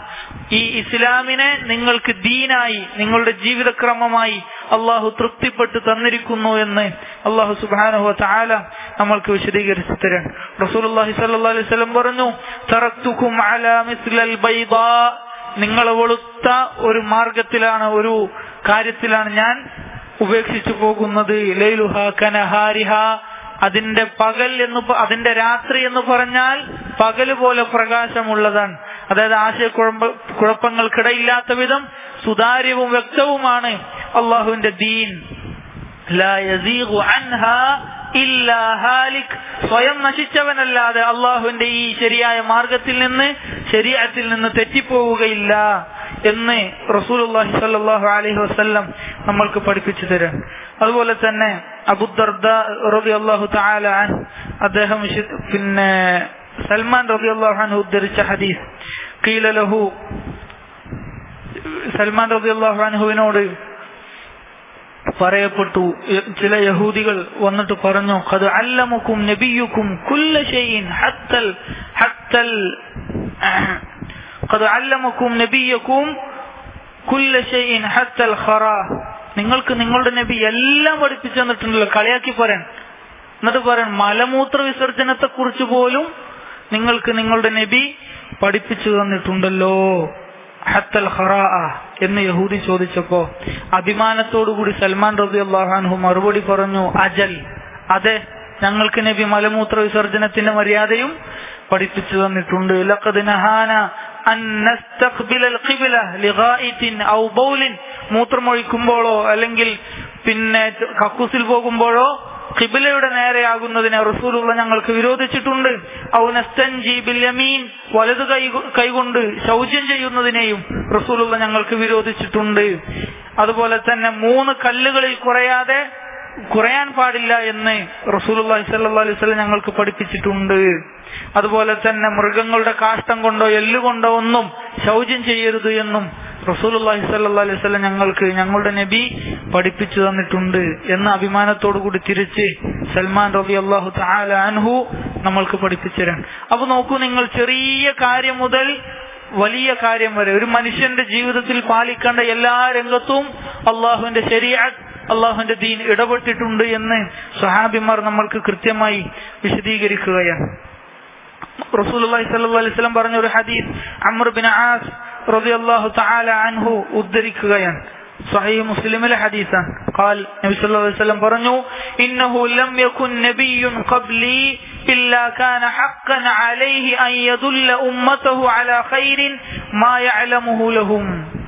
ഈ ഇസ്ലാമിനെ നിങ്ങൾക്ക് ദീനായി നിങ്ങളുടെ ജീവിതക്രമമായി അള്ളാഹു തൃപ്തിപ്പെട്ട് തന്നിരിക്കുന്നു എന്ന് അള്ളാഹു സുബാനഹു താല നമ്മൾക്ക് വിശദീകരിച്ചു തരാൻ റസൂലുള്ളാഹി സ്വല്ലല്ലാഹു അലൈഹി വസല്ലം പറഞ്ഞു തറക്തുക്കും അലാ മിസ്ലൽ ബൈദാ നിങ്ങൾ വെളുത്ത ഒരു മാർഗത്തിലാണ് ഒരു കാര്യത്തിലാണ് ഞാൻ ഉപേക്ഷിച്ചു പോകുന്നത് ലൈലുഹ കനഹാരിഹ അതിന്റെ പകൽ എന്ന് പ- അതിന്റെ രാത്രി എന്ന് പറഞ്ഞാൽ പകല് പോലെ പ്രകാശമുള്ളതാണ് അതായത് ആശയക്കുഴപ്പ കുഴപ്പങ്ങൾക്കിടയില്ലാത്ത വിധം സുതാര്യവും വ്യക്തവുമാണ് അള്ളാഹുവിന്റെ ദീൻ ലാ യസീഗു അൻഹാ ഇല്ലാ ഹാലിക് സ്വയം നശിച്ചവനല്ലാതെ അള്ളാഹുവിന്റെ ഈ ശരിയായ മാർഗത്തിൽ നിന്ന് ശരീരത്തിൽ നിന്ന് തെറ്റിപ്പോവുകയില്ല എന്ന് റസൂലുള്ളാഹി സ്വല്ലല്ലാഹു അലൈഹി വസല്ലം നമ്മൾക്ക് പഠിപ്പിച്ചു തരാൻ അതുപോലെ തന്നെ അബുദർദ റളിയല്ലാഹു തആല അൻഹു അദ്ദേഹം വിശു- പിന്നെ സൽമാൻ റളിയല്ലാഹു അൻഹു ഉദ്ധരിച്ച ഹദീസ് ഖീല ലഹു സൽമാൻ റളിയല്ലാഹു അൻഹുവിനോട് പറയപ്പെട്ടു യ- ചില യഹൂദികൾ വന്നിട്ട് പറഞ്ഞു ഖദ് അല്ലമുക്കും നബിയുക്കും കുല്ല ഷൈഇൻ ഹത്തൽ ഹത്തൽ ഖദ് അല്ലമുക്കും നബിയക്കും കുല്ല ഷൈഇൻ ഹത്തൽ ഖറാ നിങ്ങൾക്ക് നിങ്ങളുടെ നബി എല്ലാം പഠിപ്പിച്ചു തന്നിട്ടുണ്ടല്ലോ കളിയാക്കി പറയാൻ എന്നിട്ട് പറയാൻ മലമൂത്ര വിസർജനത്തെ കുറിച്ച് പോലും നിങ്ങൾക്ക് നിങ്ങളുടെ നബി പഠിപ്പിച്ചു തന്നിട്ടുണ്ടല്ലോ ഹത്തൽ ഖറാ എന്ന് യഹൂദി ചോദിച്ചപ്പോ അഭിമാനത്തോടുകൂടി സൽമാൻ റബി അള്ളാഹാൻഹു മറുപടി പറഞ്ഞു അജൽ അതെ ഞങ്ങൾക്ക് നബി മലമൂത്ര വിസർജനത്തിന്റെ മര്യാദയും പഠിപ്പിച്ചു തന്നിട്ടുണ്ട് ലഖദ് നഹാന അൻ നസ്തഖ്ബിലൽ ഖിബ്ല ലിഗായിത്തിൻ ഔ ബൗലിൻ മൂത്രമൊഴിക്കുമ്പോഴോ അല്ലെങ്കിൽ പിന്നെ കക്കൂസിൽ പോകുമ്പോഴോ ഖിബിലയുടെ നേരെയാകുന്നതിനെ റസൂലുള്ള ഞങ്ങൾക്ക് വിരോധിച്ചിട്ടുണ്ട് ഔ നസ്തൻജി ബില്യമീൻ വലതു കൈ കൈകൊണ്ട് ശൗചം ചെയ്യുന്നതിനെയും റസൂലുള്ള ഞങ്ങൾക്ക് വിരോധിച്ചിട്ടുണ്ട് അതുപോലെ തന്നെ മൂന്ന് കല്ലുകളിൽ കുറയാതെ കുറയാൻ പാടില്ല എന്ന് റസൂലുള്ളാഹി സ്വല്ലല്ലാഹു അലൈഹി വസല്ലം ഞങ്ങൾക്ക് പഠിപ്പിച്ചിട്ടുണ്ട് അതുപോലെ തന്നെ മൃഗങ്ങളുടെ കാഷ്ടം കൊണ്ടോ എല്ലുകൊണ്ടോ ഒന്നും ശൗചം ചെയ്യരുത് എന്നും റസൂലുള്ളാഹി സ്വല്ലല്ലാഹു അലൈഹി വസല്ലം ഞങ്ങൾക്ക് ഞങ്ങളുടെ നബി പഠിപ്പിച്ചു തന്നിട്ടുണ്ട് എന്ന അഭിമാനത്തോടു കൂടി തിരിച്ച് സൽമാൻ റബി അള്ളാഹു തആല അൻഹു നമ്മൾക്ക് പഠിപ്പിച്ചു തരാൻ അപ്പൊ നോക്കൂ നിങ്ങൾ ചെറിയ കാര്യം മുതൽ വലിയ കാര്യം വരെ ഒരു മനുഷ്യന്റെ ജീവിതത്തിൽ പാലിക്കേണ്ട എല്ലാ രംഗത്തും അള്ളാഹുവിന്റെ ശരീഅത്ത് അള്ളാഹുവിന്റെ ദീൻ ഇടപെട്ടിട്ടുണ്ട് എന്ന് സ്വഹാബിമാർ നമ്മൾക്ക് കൃത്യമായി വിശദീകരിക്കുകയാണ് റസൂലുള്ളാഹി സ്വല്ലല്ലാഹു അലൈഹി വസല്ലം പറഞ്ഞ ഒരു ഹദീസ് അമ്ർ ബിൻ ആസ് റളിയല്ലാഹു തആല അൻഹു ഉദ്ധരിക്കുകയാണ് സഹീഹ് മുസ്ലിമിലെ ഹദീസാണ് قال നബി സല്ലല്ലാഹു അലൈഹി വസല്ലം പറഞ്ഞു ഇന്നഹു ലം യകുൻ നബിയ്യുൻ ഖബ്ലി ഇല്ലാ കാന ഹഖ്ഖൻ അലൈഹി അൻ യദുല്ല ഉമ്മതഹു അലാ ഖൈരിൻ മാ യഅലമുഹു ലഹും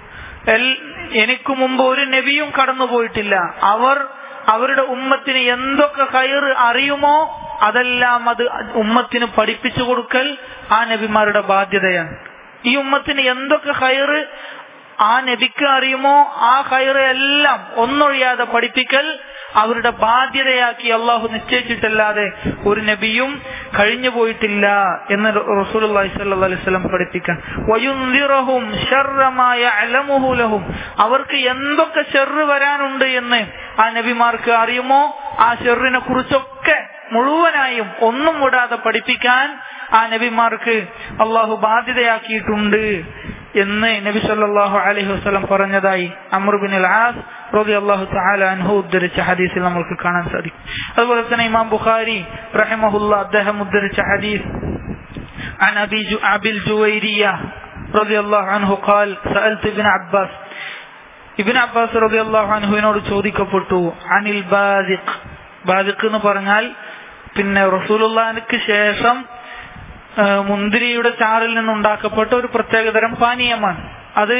എനിക്ക് മുമ്പ് ഒരു നബിയും കടന്നു പോയിട്ടില്ല അവർ അവരുടെ ഉമ്മത്തിന് എന്തൊക്കെ കയറ് അറിയുമോ അതെല്ലാം അത് ഉമ്മത്തിന് പഠിപ്പിച്ചു കൊടുക്കൽ ആ നബിമാരുടെ ബാധ്യതയാണ് ഈ ഉമ്മത്തിന് എന്തൊക്കെ കയറ് ആ നബിക്ക് അറിയുമോ ആ കയറ് എല്ലാം ഒന്നൊഴിയാതെ പഠിപ്പിക്കൽ അവരുടെ ബാധ്യതയാക്കി അള്ളാഹു നിശ്ചയിച്ചിട്ടല്ലാതെ ഒരു നബിയും കഴിഞ്ഞു പോയിട്ടില്ല എന്ന് റസൂലുള്ളാഹി സ്വല്ലല്ലാഹു അലൈഹി വസല്ലം പഠിപ്പിക്കാൻ വയുൻദിറഹും ശർറമായ അലമുഹുലഹും അവർക്ക് എന്തൊക്കെ ഷെറ് വരാനുണ്ട് എന്ന് ആ നബിമാർക്ക് അറിയുമോ ആ ഷെറിനെ കുറിച്ചൊക്കെ മുഴുവനായും ഒന്നും വിടാതെ പഠിപ്പിക്കാൻ ആ നബിമാർക്ക് അള്ളാഹു ബാധ്യതയാക്കിയിട്ടുണ്ട് എന്ന് നബി സല്ലല്ലാഹു അലൈഹി വസല്ലം പറഞ്ഞതായി അമർ ബിൻ ആസ് റളിയല്ലാഹു തആല അൻഹു ഉദ്ധരിച്ച ഹദീസിൽ നമുക്ക് കാണാൻ സാധിക്കും അതുപോലെ തന്നെ ഇമാം ബുഖാരി റഹിമഹുല്ല അദ്ദേഹം ഉദ്ധരിച്ച ഹദീസ് عن أبي جو أبي الجويرية رضي الله عنه قال سألت ابن عباس ഇബിൻ അബ്ബാസ് റളിയല്ലാഹു അൻഹുവിനോട് ചോദിക്കപ്പെട്ടു അനിൽ ബാദിഖ് ബാദിഖ് എന്ന് പറഞ്ഞാൽ പിന്നെ റസൂലുള്ളാഹിക്ക് ശേഷം മുന്തിരിയുടെ ചാറിൽ നിന്നുണ്ടാക്കപ്പെട്ട ഒരു പ്രത്യേകതരം പാനീയമാണ് അത്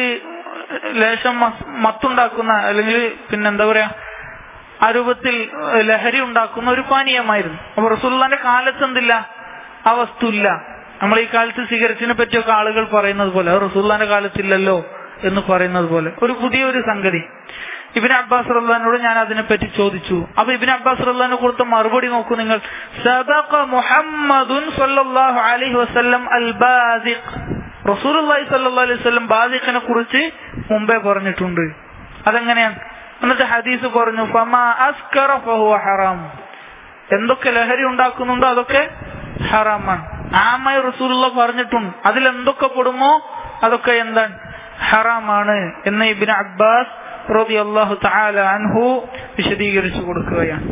ലേശം മത്തുണ്ടാക്കുന്ന അല്ലെങ്കിൽ പിന്നെ എന്താ പറയാ ആ രൂപത്തിൽ ലഹരി ഉണ്ടാക്കുന്ന ഒരു പാനീയമായിരുന്നു അപ്പൊ റസൂല്ലാന്റെ കാലത്ത് എന്തില്ല ആ വസ്തു ഇല്ല നമ്മൾ ഈ കാലത്ത് സിഗരറ്റിനെ പറ്റിയൊക്കെ ആളുകൾ പറയുന്നത് പോലെ അത് റസൂല്ലാന്റെ കാലത്തില്ലല്ലോ എന്ന് പറയുന്നത് പോലെ ഒരു പുതിയൊരു സംഗതി ഇബിൻ അബ്ബാസ് റഹ്ലാനോട് ഞാൻ അതിനെപ്പറ്റി ചോദിച്ചു അപ്പൊ ഇബിൻ അബ്ബാസ് റഹ്ലാനെ കൊടുത്ത മറുപടി നോക്കൂ നിങ്ങൾ സബഖ മുഹമ്മദുൻ സല്ലല്ലാഹു അലൈഹി വസല്ലം അൽ ബാസിഖ് റസൂലുള്ളാഹി സല്ലല്ലാഹു അലൈഹി വസല്ലം ബാസിഖിനെ കുറിച്ച് മുമ്പേ പറഞ്ഞിട്ടുണ്ട് അതെങ്ങനെയാണ് എന്നിട്ട് ഹദീസ് പറഞ്ഞു ഫമാ അസ്കറ ഫഹുവ ഹറാം എന്തൊക്കെ ലഹരി ഉണ്ടാക്കുന്നുണ്ടോ അതൊക്കെ ഹറാമാണ് ആമായി റസൂലുള്ള പറഞ്ഞിട്ടുണ്ട് അതിൽ എന്തൊക്കെ പെടുമോ അതൊക്കെ എന്താണ് ഹറാമാണ് എന്ന് ഇബിൻ അബ്ബാസ് റബി അള്ളാഹു താല അൻഹു വിശദീകരിച്ചു കൊടുക്കുകയാണ്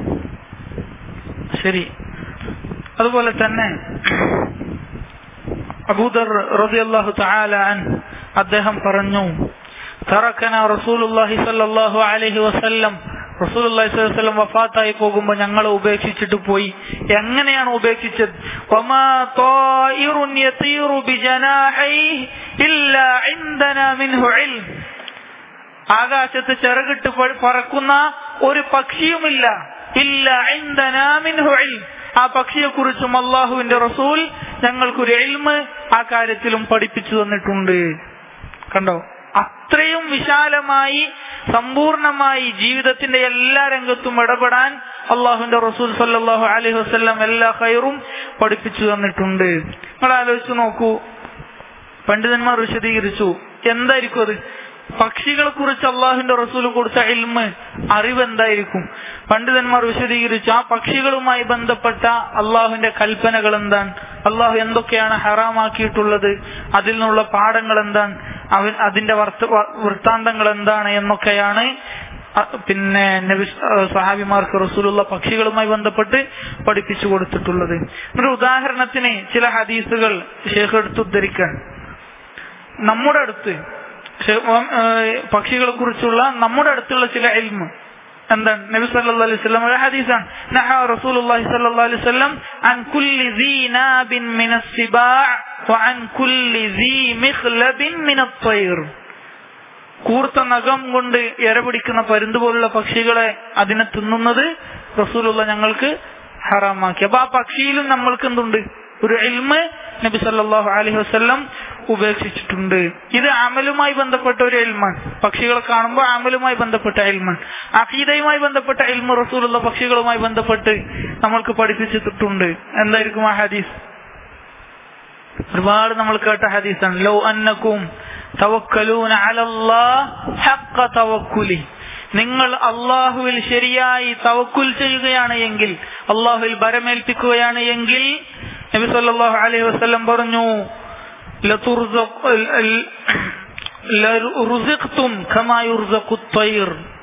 ശരി അതുപോലെ തന്നെ അബൂദർ റബി അള്ളാഹു താല അൻ അദ്ദേഹം പറഞ്ഞു തറക്കന റസൂലുല്ലാഹി സല്ലല്ലാഹു അലൈഹി വസല്ലം റസൂലുള്ളാഹി സ്വല്ലല്ലാഹു അലൈഹി വസല്ലം വഫാത്തായി പോകുമ്പോൾ ഞങ്ങളെ ഉപേക്ഷിച്ചിട്ട് പോയി എങ്ങനെയാണ് ഉപേക്ഷിച്ചത് വമാ തായിറുൻ യതീറു ബിജനാഹിഹി ഇല്ലാ ഇൻദനാ മിൻഹു ഇൽം ആകാശത്ത് ചിറകിട്ട് പറക്കുന്ന ഒരു പക്ഷിയുമില്ല ഇല്ല ഇൻദനാ മിൻഹു ഇൽം ആ പക്ഷിയെ കുറിച്ചും അള്ളാഹുവിന്റെ റസൂൽ ഞങ്ങൾക്കൊരു എൽമ് ആ കാര്യത്തിലും പഠിപ്പിച്ചു തന്നിട്ടുണ്ട് കണ്ടോ അത്രയും വിശാലമായി സമ്പൂർണമായി ജീവിതത്തിന്റെ എല്ലാ രംഗത്തും ഇടപെടാൻ അള്ളാഹുവിന്റെ റസൂൽ സല്ലാഹു അലൈഹി വസ്ല്ലാം എല്ലാ ഹൈറും പഠിപ്പിച്ചു തന്നിട്ടുണ്ട് നിങ്ങൾ ആലോചിച്ചു നോക്കൂ പണ്ഡിതന്മാർ വിശദീകരിച്ചു എന്തായിരിക്കും അത് പക്ഷികളെ കുറിച്ച് അള്ളാഹുവിന്റെ റസൂൽ കൊടുത്ത ഇൽമ് അറിവ് എന്തായിരിക്കും പണ്ഡിതന്മാർ വിശദീകരിച്ചു ആ പക്ഷികളുമായി ബന്ധപ്പെട്ട അള്ളാഹുവിന്റെ കൽപ്പനകൾ എന്താണ് അള്ളാഹു എന്തൊക്കെയാണ് ഹറാമാക്കിയിട്ടുള്ളത് അതിൽ നിന്നുള്ള പാഠങ്ങൾ എന്താണ് അവൻ അതിന്റെ വർത്ത വൃത്താന്തങ്ങൾ എന്താണ് എന്നൊക്കെയാണ് പിന്നെ നബി സഹാബിമാർക്ക് റസൂലുള്ള പക്ഷികളുമായി ബന്ധപ്പെട്ട് പഠിപ്പിച്ചു കൊടുത്തിട്ടുള്ളത് ഒരു ഉദാഹരണത്തിന് ചില ഹദീസുകൾ ഷേഖ് എടുത്തുദ്ധരിക്കാൻ നമ്മുടെ അടുത്ത് പക്ഷികളെ കുറിച്ചുള്ള നമ്മുടെ അടുത്തുള്ള ചില എൽമ് എന്താണ് നബി സല്ലല്ലാഹു അലൈഹി വസല്ലം ഒരു ഹദീസാണ് നഹ റസൂലുള്ളാഹി സല്ലല്ലാഹു അലൈഹി വസല്ലം അൻ കുല്ലി ദീ നാബിൻ മിനസ് സിബാ വഅൻ കുല്ലി ദീ മിഖ്ലബിൻ മിനത് തൈർ കൂർത്ത നഖം കൊണ്ട് ഇര പിടിക്കുന്ന പരുന്ത് പോലുള്ള പക്ഷികളെ അതിനെ തിന്നുന്നത് റസൂലുള്ള ഞങ്ങൾക്ക് ഹറാമാക്കി അപ്പൊ ആ പക്ഷിയിലും നമ്മൾക്ക് എന്തുണ്ട് ഒരു എൽമ് നബി സല്ലല്ലാഹു അലൈഹി വസല്ലം ഉപേക്ഷിച്ചിട്ടുണ്ട് ഇത് അമലുമായി ബന്ധപ്പെട്ട ഒരു എൽമാണ് പക്ഷികളെ കാണുമ്പോൾ അമലുമായി ബന്ധപ്പെട്ട എൽമാണ് അഖീദയുമായി ബന്ധപ്പെട്ട എൽമ റസൂലുള്ള പക്ഷികളുമായി ബന്ധപ്പെട്ട് നമ്മൾക്ക് പഠിപ്പിച്ചിട്ടുണ്ട് എന്തായിരിക്കും ആ ഹദീസ് ഒരുപാട് നമ്മൾ കേട്ട ഹദീസാണ് ലോ അന്നക്കും തവക്കലൂന അലല്ലാഹ് ഹഖ തവക്കുലി നിങ്ങൾ അള്ളാഹുവിൽ ശരിയായി തവക്കുൽ ചെയ്യുകയാണ് എങ്കിൽ അള്ളാഹുവിൽ ഭരമേൽപ്പിക്കുകയാണ് എങ്കിൽ നബി സല്ലല്ലാഹു അലൈഹി വസല്ലം പറഞ്ഞു ലതുർസഖ് റുസിഖ്തും കമാ യുർസഖു തൈർ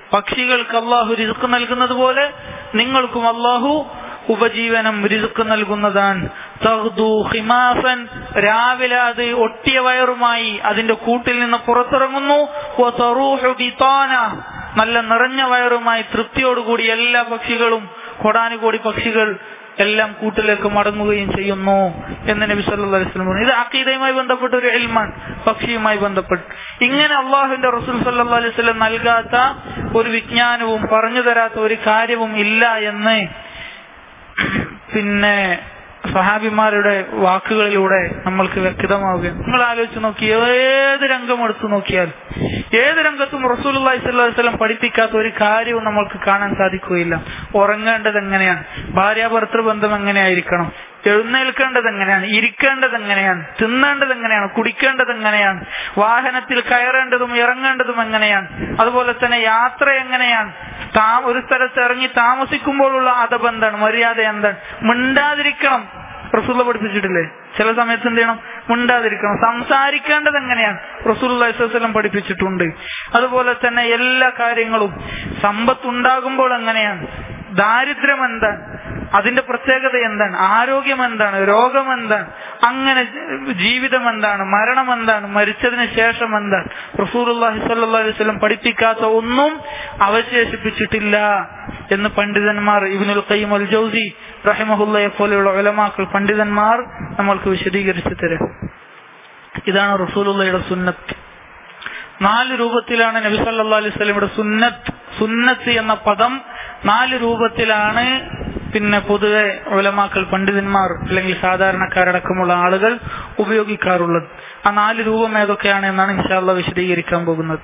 പക്ഷികൾക്ക് അള്ളാഹു രിസുക്ക് നൽകുന്നത് പോലെ നിങ്ങൾക്കും അള്ളാഹു ഉപജീവനം രിസുക്ക് നൽകുന്നതാണ് തഹ്ദു ഹിമാസൻ രാവിലെ അത് ഒട്ടിയ വയറുമായി അതിന്റെ കൂട്ടിൽ നിന്ന് പുറത്തിറങ്ങുന്നു വതറൂഹു ബിതാന നല്ല നിറഞ്ഞ വയറുമായി തൃപ്തിയോടുകൂടി എല്ലാ പക്ഷികളും കൊടാനുകോടി പക്ഷികൾ എല്ലാം കൂട്ടിലേക്ക് മടങ്ങുകയും ചെയ്യുന്നു എന്ന് നബി സല്ലല്ലാഹു അലൈഹി വസല്ലം പറഞ്ഞു ഇത് അക്കീദയുമായി ബന്ധപ്പെട്ട ഒരു ഇൽമാണ് പക്ഷിയുമായി ബന്ധപ്പെട്ട് ഇങ്ങനെ അള്ളാഹുവിന്റെ റസൂൽ സല്ലല്ലാഹു അലൈഹി വസല്ലം നൽകാത്ത ഒരു വിജ്ഞാനവും പറഞ്ഞു തരാത്ത ഒരു കാര്യവും ഇല്ല എന്ന് പിന്നെ സഹാബിമാരുടെ വാക്കുകളിലൂടെ നമ്മൾക്ക് വ്യക്തമാവുകയും നിങ്ങൾ ആലോചിച്ച് നോക്കി ഏത് രംഗം എടുത്തു നോക്കിയാൽ ഏത് രംഗത്തും റസൂലുള്ളാഹി സ്വല്ലല്ലാഹു അലൈഹി വസല്ലം പഠിപ്പിക്കാത്ത ഒരു കാര്യവും നമ്മൾക്ക് കാണാൻ സാധിക്കുകയില്ല ഉറങ്ങേണ്ടത് എങ്ങനെയാണ് ഭാര്യ ഭർത്തൃബന്ധം എങ്ങനെയായിരിക്കണം എഴുന്നേൽക്കേണ്ടത് എങ്ങനെയാണ് ഇരിക്കേണ്ടത് എങ്ങനെയാണ് തിന്നേണ്ടത് എങ്ങനെയാണ് കുടിക്കേണ്ടത് എങ്ങനെയാണ് വാഹനത്തിൽ കയറേണ്ടതും ഇറങ്ങേണ്ടതും എങ്ങനെയാണ് അതുപോലെ തന്നെ യാത്ര എങ്ങനെയാണ് താ ഒരു സ്ഥലത്ത് ഇറങ്ങി താമസിക്കുമ്പോഴുള്ള അതബ് എന്താണ് മര്യാദ എന്താണ് മിണ്ടാതിരിക്കണം റസൂള്ള പഠിപ്പിച്ചിട്ടില്ലേ ചില സമയത്ത് എന്ത് ചെയ്യണം മിണ്ടാതിരിക്കണം സംസാരിക്കേണ്ടത് എങ്ങനെയാണ് റസൂൽ പഠിപ്പിച്ചിട്ടുണ്ട് അതുപോലെ തന്നെ എല്ലാ കാര്യങ്ങളും സമ്പത്ത് ഉണ്ടാകുമ്പോൾ എങ്ങനെയാണ് ദാരിദ്ര്യം എന്താണ് അതിന്റെ പ്രത്യേകത എന്താണ് ആരോഗ്യം എന്താണ് രോഗം എന്താണ് അങ്ങനെ ജീവിതം എന്താണ് മരണം എന്താണ് മരിച്ചതിന് ശേഷം എന്താണ് റസൂലുള്ളാഹി സ്വല്ലല്ലാഹു അലൈഹി വസല്ലം പഠിപ്പിക്കാത്ത ഒന്നും അവശേഷിപ്പിച്ചിട്ടില്ല എന്ന് പണ്ഡിതന്മാർ ഇബ്നുൽ ഖയ്യിം അൽ ജൗസി റഹിമഹുല്ലയെ പോലെയുള്ള ഉലമാക്കൾ പണ്ഡിതന്മാർ നമ്മൾക്ക് വിശദീകരിച്ചു തരും ഇതാണ് റസൂലുള്ളയുടെ സുന്നത്ത് നാല് രൂപത്തിലാണ് നബി സല്ലല്ലാഹു അലൈഹി വസല്ലമയുടെ സുന്നത്ത് സുന്നത്ത് എന്ന പദം നാല് രൂപത്തിലാണ് പിന്നെ പൊതുവെ ഉലമാക്കൾ പണ്ഡിതന്മാർ അല്ലെങ്കിൽ സാധാരണക്കാരടക്കമുള്ള ആളുകൾ ഉപയോഗിക്കാറുള്ളത് ആ നാല് രൂപം ഏതൊക്കെയാണ് എന്നാണ് ഇൻഷാല്ല വിശദീകരിക്കാൻ പോകുന്നത്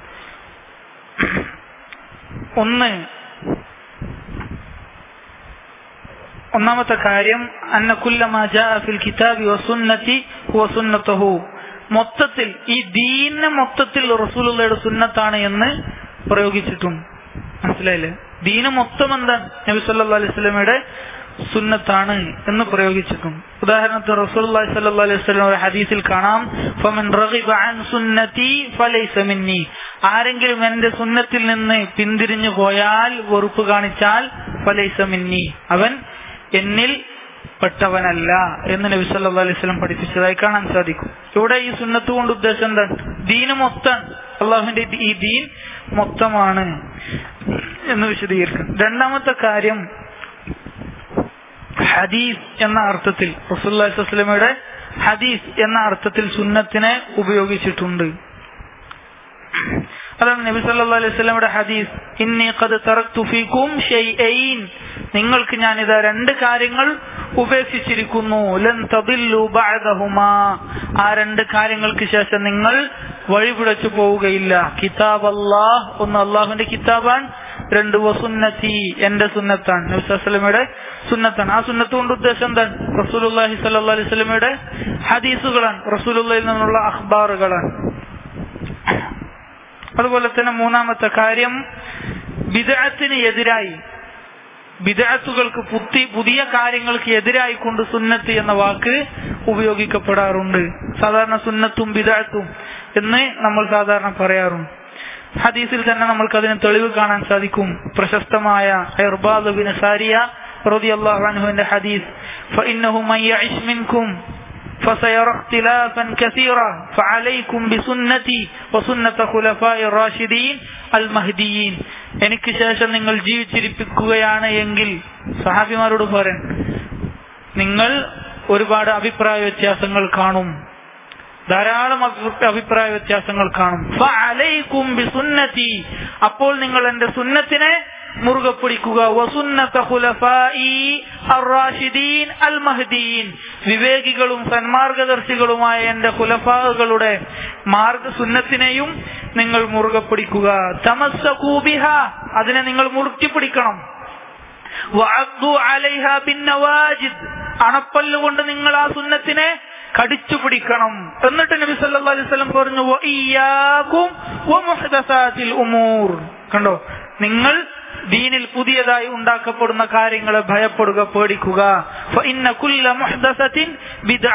ഒന്ന് ഒന്നാമത്തെ കാര്യം അന്നക്കുല്ലമാഫിൽ കിതാബി വസുന്നത്തി വസുന്നത്തഹു മൊത്തത്തിൽ ഈ ദീന മൊത്തത്തിൽ റസൂലുള്ളയുടെ സുന്നത്താണ് എന്ന് പ്രയോഗിച്ചിട്ടുണ്ട് മനസ്സിലായില്ലേ ദീന മൊത്തം എന്താണ് നബി സല്ലല്ലാഹു അലൈഹി വസല്ലമയുടെ സുന്നത്താണ് എന്ന് പ്രയോഗിച്ചിട്ടുണ്ട് ഉദാഹരണത്തിന് റസൂലുള്ളാഹി സ്വല്ലല്ലാഹു അലൈഹി വസല്ലം ഒരു ഹദീസിൽ കാണാം ഫമൻ റഗിബ അൻ സുന്നതി ഫലൈസ മിന്നി ആരെങ്കിലും എന്റെ സുന്നത്തിൽ നിന്ന് പിന്തിരിഞ്ഞു പോയാൽ വെറുപ്പ് കാണിച്ചാൽ ഫലൈസ മിന്നി അവൻ എന്നിൽ പെട്ടവനല്ല എന്ന് നബി സല്ലല്ലാഹു അലൈഹി വസല്ലം പഠിപ്പിച്ചതായി കാണാൻ സാധിക്കും ഇവിടെ ഈ സുന്നത്ത് കൊണ്ട് ഉദ്ദേശം എന്താണ് ദീന് മൊത്തം അള്ളാഹുവിന്റെ ഈ ദീൻ മൊത്തമാണ് എന്ന് വിശദീകരിക്കും രണ്ടാമത്തെ കാര്യം ഹദീസ് എന്ന അർത്ഥത്തിൽ റസൂല്ലി വസ്ലമയുടെ ഹദീസ് എന്ന അർത്ഥത്തിൽ സുന്നത്തിനെ ഉപയോഗിച്ചിട്ടുണ്ട് അതാണ് നബി സല്ലല്ലാഹു അലൈഹി വസല്ലമയുടെ ഹദീസ് ഇന്നി ഖദ് തറക്തു ഫീകും ഷൈഅൈൻ നിങ്ങൾക്ക് ഞാൻ ഇതാ രണ്ട് കാര്യങ്ങൾ ഉപേക്ഷിച്ചിരിക്കുന്നു ലൻ തദില്ലു ബഅദഹുമാ ആ രണ്ട് കാര്യങ്ങൾക്ക് ശേഷം നിങ്ങൾ വഴിപിഴച്ചു പോവുകയില്ല കിതാബ് അല്ലാഹ് ഒന്ന് അള്ളാഹുവിന്റെ കിതാബാണ് രണ്ട് വസുന്നത്തി എന്റെ സുന്നത്താണ് നബി വസ്ലമയുടെ സുന്നത്താണ് ആ സുന്നത്ത് കൊണ്ട് ഉദ്ദേശം എന്താണ് റസൂലുള്ളാഹി സ്വല്ലല്ലാഹു അലൈഹി വസല്ലമയുടെ ഹദീസുകളാണ് റസൂലുള്ളാഹിൽ നിന്നുള്ള അഖ്ബാറുകളാണ് അതുപോലെ തന്നെ മൂന്നാമത്തെ കാര്യം ബിദഅത്തിന് എതിരായി ബിദഅത്തുകൾക്ക് പുത്തി പുതിയ കാര്യങ്ങൾക്ക് എതിരായി കൊണ്ട് സുന്നത്ത് എന്ന വാക്ക് ഉപയോഗിക്കപ്പെടാറുണ്ട് സാധാരണ സുന്നത്തും ബിദഅത്തും എന്ന് നമ്മൾ സാധാരണ പറയാറുണ്ട് ഹദീസിൽ തന്നെ നമ്മൾക്ക് അതിന് തെളിവ് കാണാൻ സാധിക്കും പ്രശസ്തമായ ഇർബാദ് ബിൻ സാരിയ റളിയല്ലാഹു അൻഹുവിന്റെ ഹദീസ് فإنه من يعش منكم فسيرى اختلافا كثيرا فعليكم بسنتي وسنة خلفاء الراشدين المهديين എനിക്ക് ശേഷം നിങ്ങൾ ജീവിച്ചിരിപ്പിക്കുകയാണ് എങ്കിൽ സഹാബിമാരോട് പറയാൻ നിങ്ങൾ ഒരുപാട് അഭിപ്രായ വ്യത്യാസങ്ങൾ കാണും ധാരാളം അഭിപ്രായ വ്യത്യാസങ്ങൾ കാണും ഫഅലൈക്കും ബിസുന്നതി അപ്പോൾ നിങ്ങൾ എന്റെ സുന്നത്തിനെ മുറുകെ പിടിക്കുക വസുന്നത ഖുലഫാഇ അർ-റാഷിദീൻ അൽ-മഹ്ദിയീൻ വിവേകികളും സന്മാർഗദർശികളുമായ എന്റെ ഖുലഫാകളുടെ മാർഗ സുന്നത്തിനെയും നിങ്ങൾ മുറുകെ പിടിക്കുക തമസ്സകൂ ബിഹ അതിനെ നിങ്ങൾ മുറുക്കി പിടിക്കണം വഅദ്ദു അലൈഹ ബിന്നവാജിദ് അണപ്പല്ലുകൊണ്ട് നിങ്ങൾ ആ സുന്നത്തിനെ കടിച്ചു പിടിക്കണം എന്നിട്ട് നബി സല്ലല്ലാഹു അലൈഹി വസല്ലം പറഞ്ഞു വഇയ്യാകും വമുഹ്ദസാതിൽ ഉമൂർ കണ്ടോ നിങ്ങൾ ദീനിൽ പുതിയതായി ഉണ്ടാക്കപ്പെടുന്ന കാര്യങ്ങളെ ഭയപ്പെടുക പേടിക്കുക ഫഇന്ന കുല്ല മുഹ്ദസത്തിൻ ബിദ്അ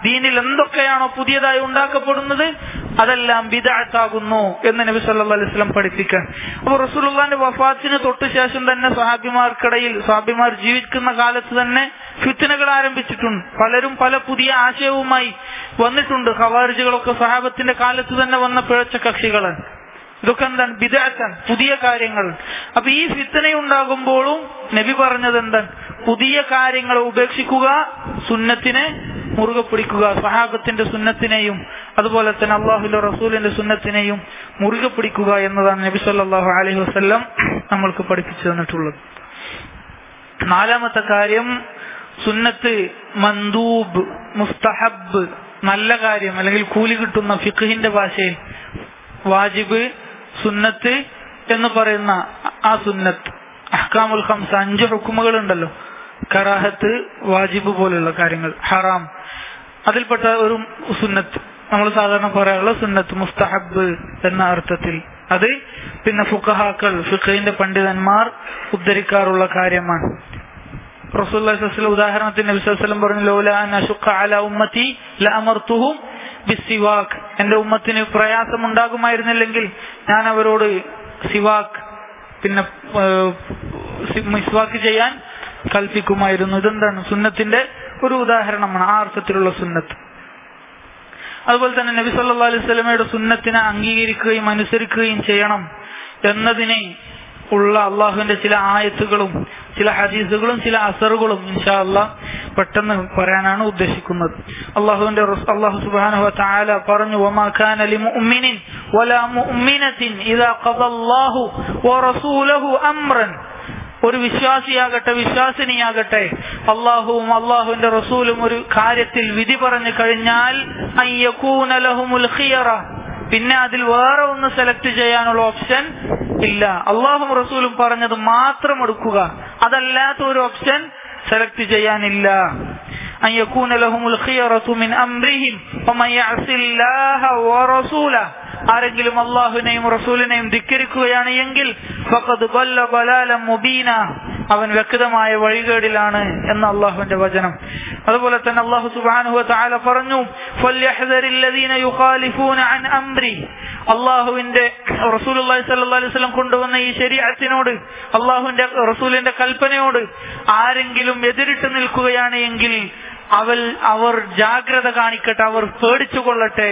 ദീനിൽ എന്തൊക്കെയാണോ പുതിയതായി ഉണ്ടാക്കപ്പെടുന്നത് അതെല്ലാം ബിദാത്താകുന്നു എന്ന് നബി സല്ലല്ലാഹു അലൈഹി വസല്ലം പഠിപ്പിക്കാൻ അപ്പോൾ റസൂലുള്ളാന്റെ വഫാത്തിന് തൊട്ട് ശേഷം തന്നെ സഹാബിമാർക്കിടയിൽ സഹാബിമാർ ജീവിക്കുന്ന കാലത്ത് തന്നെ ഫിത്തനകൾ ആരംഭിച്ചിട്ടുണ്ട് പലരും പല പുതിയ ആശയവുമായി വന്നിട്ടുണ്ട് ഖവാരിജുകളൊക്കെ സഹാബത്തിന്റെ കാലത്ത് തന്നെ വന്ന പിഴച്ച കക്ഷികളാണ് ഇതൊക്കെ എന്താണ് ബിദാറ്റാണ് പുതിയ കാര്യങ്ങൾ അപ്പൊ ഈ ഫിത്തനയുണ്ടാകുമ്പോഴും നബി പറഞ്ഞത് എന്താണ് പുതിയ കാര്യങ്ങൾ ഉപേക്ഷിക്കുക സുന്നത്തിനെ മുറുകെ പിടിക്കുക സഹാബത്തിന്റെ സുന്നത്തിനെയും അതുപോലെ തന്നെ അള്ളാഹുന്റെ റസൂലിന്റെ സുന്നത്തിനെയും മുറുകെ പിടിക്കുക എന്നതാണ് നബി സല്ലല്ലാഹു അലൈഹി വസല്ലം നമ്മൾക്ക് പഠിപ്പിച്ചു തന്നിട്ടുള്ളത് നാലാമത്തെ കാര്യം സുന്നത്ത് മന്ദൂബ് മുസ്തഹബ് നല്ല കാര്യം അല്ലെങ്കിൽ കൂലി കിട്ടുന്ന ഫിഖിന്റെ ഭാഷയിൽ വാജിബ് സുന്നത്ത് എന്ന് പറയുന്ന ആ സുന്നത്ത് അഹ്കാമുൽ ഖംസ അഞ്ച് ഹുക്കുമകൾ ഉണ്ടല്ലോ കറാഹത്ത് വാജിബ് പോലുള്ള കാര്യങ്ങൾ ഹറാം അതിൽപ്പെട്ട ഒരു സുന്നത്ത് നമ്മൾ സാധാരണ പറയാനുള്ള സുന്നത്ത് മുസ്തഹബ് എന്ന അർത്ഥത്തിൽ അത് പിന്നെ ഫുഖഹാക്കൾ ഫിഖിന്റെ പണ്ഡിതന്മാർ ഉദ്ധരിക്കാറുള്ള കാര്യമാണ് റസൂൽ ഉദാഹരണത്തിന് നബി വസല്ലം പറഞ്ഞു ലൗല അൻ അശുഖ അല ഉമ്മത്തി ലഅമർതുഹും ബിസിവാക്ക് എന്റെ ഉമ്മത്തിന് പ്രയാസം ഉണ്ടാകുമായിരുന്നില്ലെങ്കിൽ ഞാൻ അവരോട് സിവാക്ക് പിന്നെ മിസ്വാക്ക് ചെയ്യാൻ കൽപ്പിക്കുമായിരുന്നു ഇതെന്താണ് സുന്നത്തിന്റെ ഒരു ഉദാഹരണമാണ് ആ അർത്ഥത്തിലുള്ള സുന്നത്ത് അതുപോലെ തന്നെ നബി സല്ലാ അലൈഹി സ്വലമയുടെ സുന്നത്തിനെ അംഗീകരിക്കുകയും അനുസരിക്കുകയും ചെയ്യണം എന്നതിനെ ഉള്ള അള്ളാഹുവിന്റെ ചില ആയത്തുകളും ചില ഹദീസുകളും ചില അസറുകളും ഇൻഷാ അള്ളാഹ് പെട്ടെന്ന് പറയാനാണ് ഉദ്ദേശിക്കുന്നത് അള്ളാഹുവിന്റെ അള്ളാഹു സുബാനു താല പറഞ്ഞു വമാ കാന ലിമുഅ്മിനിൻ വലാ മുഅ്മിനത്തിൻ ഇദാ ഖദല്ലാഹു വറസൂലുഹു അംറൻ ഒരു വിശ്വാസിയാകട്ടെ വിശ്വാസിനിയാകട്ടെ അള്ളാഹുവും അള്ളാഹുവിന്റെ റസൂലും ഒരു കാര്യത്തിൽ വിധി പറഞ്ഞു കഴിഞ്ഞാൽ ലഹുമുൽ ഖിയറ പിന്നെ അതിൽ വേറെ ഒന്ന് സെലക്ട് ചെയ്യാനുള്ള ഓപ്ഷൻ ഇല്ല അള്ളാഹും റസൂലും പറഞ്ഞത് മാത്രം എടുക്കുക അതല്ലാത്ത ഒരു ഓപ്ഷൻ സെലക്ട് ചെയ്യാനില്ല أن يكون لهم الخيرة من أمرهم ومن يعص الله ورسوله ആരെങ്കിലും അള്ളാഹുവിനെയും റസൂലിനെയും ധിക്കരിക്കുകയാണ് എങ്കിൽ ഫഖദ് ബല്ല ബലാലം മുബീന അവൻ വ്യക്തമായ വഴികേടിലാണ് എന്ന അള്ളാഹുവിന്റെ വചനം അതുപോലെ തന്നെ അള്ളാഹു സുബ്ഹാനഹു വതആല പറഞ്ഞു ഫല്യഹ്ദരില്ലദീന യുഖാലിഫൂന അൻ അംരി അള്ളാഹുവിന്റെ റസൂലുള്ളാഹി സ്വല്ലല്ലാഹു അലൈഹി വസല്ലം കൊണ്ടുവന്ന ഈ ശരീഅത്തിനോട് അള്ളാഹുവിന്റെ റസൂലിന്റെ കൽപ്പനയോട് ആരെങ്കിലും എതിരിട്ട് നിൽക്കുകയാണ് എങ്കിൽ അവൽ അവർ ജാഗ്രത കാണിക്കട്ടെ അവർ പേടിച്ചു കൊള്ളട്ടെ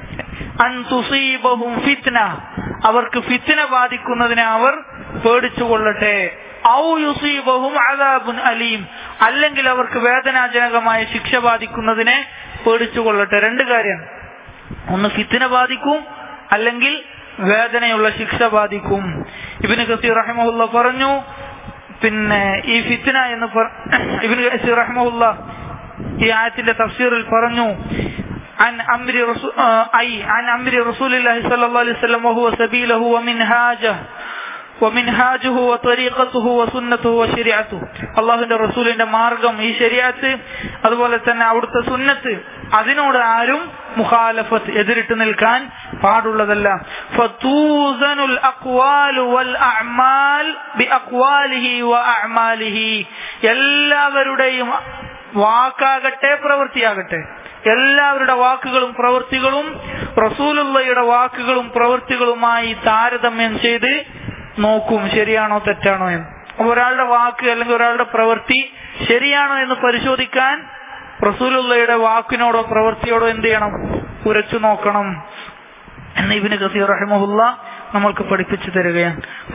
അൻതുസീബഹും ഫിത്ന അവർക്ക് ഫിത്ന ബാധിക്കുന്നതിനെ അവർ പേടിച്ചു കൊള്ളട്ടെ ഔ യുസീബഹും അദാബുൻ അലീം അല്ലെങ്കിൽ അവർക്ക് വേദനാജനകമായ ശിക്ഷ ബാധിക്കുന്നതിനെ പേടിച്ചു കൊള്ളട്ടെ രണ്ട് കാര്യം ഒന്ന് ഫിത്തിന ബാധിക്കും അല്ലെങ്കിൽ വേദനയുള്ള ശിക്ഷ ബാധിക്കും ഇബിന് കസീർ റഹിമഹുല്ല പറഞ്ഞു പിന്നെ ഈ ഫിത്തിന എന്ന് ഇബിന് കസീർ റഹിമഹുല്ല ഈ ആയത്തിന്റെ തഫ്സീറിൽ പറഞ്ഞു عن أمر رسول أي عن أمر رسول الله صلى الله عليه وسلم وهو سبيله ومنهاجه ومنهاجه وطريقته وسنته وشريعته അള്ളാഹുവിന്റെ റസൂലിന്റെ മാർഗം ഈ ശരിയാത്ത് അതുപോലെ തന്നെ അവിടുത്തെ സുന്നത്ത് അതിനോട് ആരും മുഖാലഫത്ത് എതിരിട്ട് നിൽക്കാൻ പാടുള്ളതല്ല ഫതൂസനുൽ അഖ്വാലു വൽ അഅ്മാൽ ബി അഖ്വാലിഹി വ അഅ്മാലിഹി എല്ലാവരുടെയും വാക്കാകട്ടെ പ്രവൃത്തിയാകട്ടെ എല്ലാവരുടെ വാക്കുകളും പ്രവൃത്തികളും റസൂലുള്ളയുടെ വാക്കുകളും പ്രവൃത്തികളുമായി താരതമ്യം ചെയ്ത് നോക്കും ശരിയാണോ തെറ്റാണോ എന്ന് അപ്പൊ ഒരാളുടെ വാക്ക് അല്ലെങ്കിൽ ഒരാളുടെ പ്രവൃത്തി ശരിയാണോ എന്ന് പരിശോധിക്കാൻ റസൂലുള്ളയുടെ വാക്കിനോടോ പ്രവൃത്തിയോടോ എന്ത് ചെയ്യണം ഉരച്ചു നോക്കണം എന്ന് ഇബിന് കസീർ റഹിമഹുല്ല നമ്മൾക്ക് പഠിപ്പിച്ചു തരികയാണ്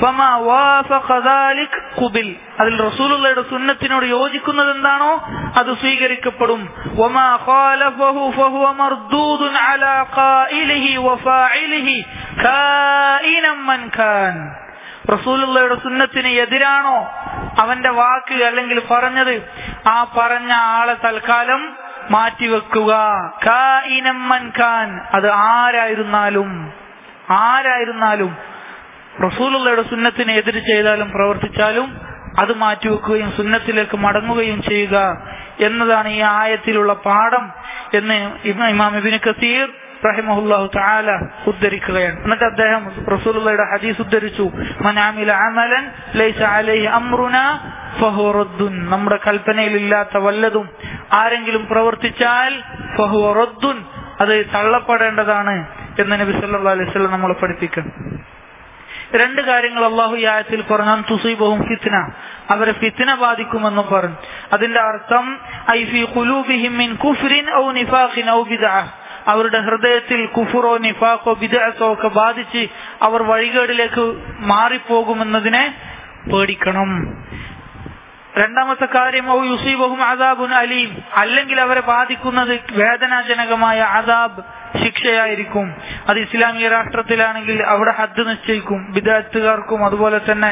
കുബിൽ അതിൽ റസൂലുള്ളയുടെ സുന്നത്തിനോട് യോജിക്കുന്നത് എന്താണോ അത് സ്വീകരിക്കപ്പെടും റസൂലുള്ളയുടെ സുന്നത്തിന് എതിരാണോ അവന്റെ വാക്ക് അല്ലെങ്കിൽ പറഞ്ഞത് ആ പറഞ്ഞ ആളെ തൽക്കാലം മാറ്റിവെക്കുക ഖാൻ അത് ആരായിരുന്നാലും ആരായിരുന്നാലും റസൂലുള്ളയുടെ സുന്നത്തിനെ എതിര് ചെയ്താലും പ്രവർത്തിച്ചാലും അത് മാറ്റിവെക്കുകയും സുന്നത്തിലേക്ക് മടങ്ങുകയും ചെയ്യുക എന്നതാണ് ഈ ആയത്തിലുള്ള പാഠം എന്ന് ഇമാം ഇബിന് കസീർ റഹിമഹുല്ലാഹു തആല ഉദ്ധരിക്കുകയാണ് എന്നിട്ട് അദ്ദേഹം റസൂലുള്ളയുടെ ഹദീസ് ഉദ്ധരിച്ചു മനാമില അമലൻ ലൈസ അലൈഹി അംറുന ഫഹുറദ്ദുൻ നമ്മുടെ കൽപ്പനയിലില്ലാത്ത വല്ലതും ആരെങ്കിലും പ്രവർത്തിച്ചാൽ ഫഹുവ റദ്ദുൻ അത് തള്ളപ്പെടേണ്ടതാണ് എന്ന് നബി സല്ലല്ലാഹു അലൈഹി വസല്ലം നമ്മളെ പഠിപ്പിക്കണം രണ്ട് കാര്യങ്ങൾ അള്ളാഹു ഈ ആയത്തിൽ പറഞ്ഞു തുസീബഹും ഫിത്ന അവരെ ഫിത്ന ബാധിക്കുമെന്ന് പറഞ്ഞു അതിന്റെ അർത്ഥം ഐ ഫി ഖുലൂബിഹിം മിൻ കുഫ്രിൻ ഔ നിഫാഖിൻ ഔ ബിദ്അ അവരുടെ ഹൃദയത്തിൽ കുഫുറോ നിഫാഖോ ബിദ്അത്തോ ഒക്കെ ബാധിച്ച് അവർ വഴികേടിലേക്ക് മാറിപ്പോകുമെന്നതിനെ പേടിക്കണം രണ്ടാമത്തെ കാര്യം ഔ യുസീബഹും അദാബുൻ അലീം അല്ലെങ്കിൽ അവരെ ബാധിക്കുന്നത് വേദനാജനകമായ അദാബ് ശിക്ഷയായിരിക്കും അത് ഇസ്ലാമിക രാഷ്ട്രത്തിലാണെങ്കിൽ അവിടെ ഹദ് നിശ്ചയിക്കും വിദഗ്ധക്കാർക്കും അതുപോലെ തന്നെ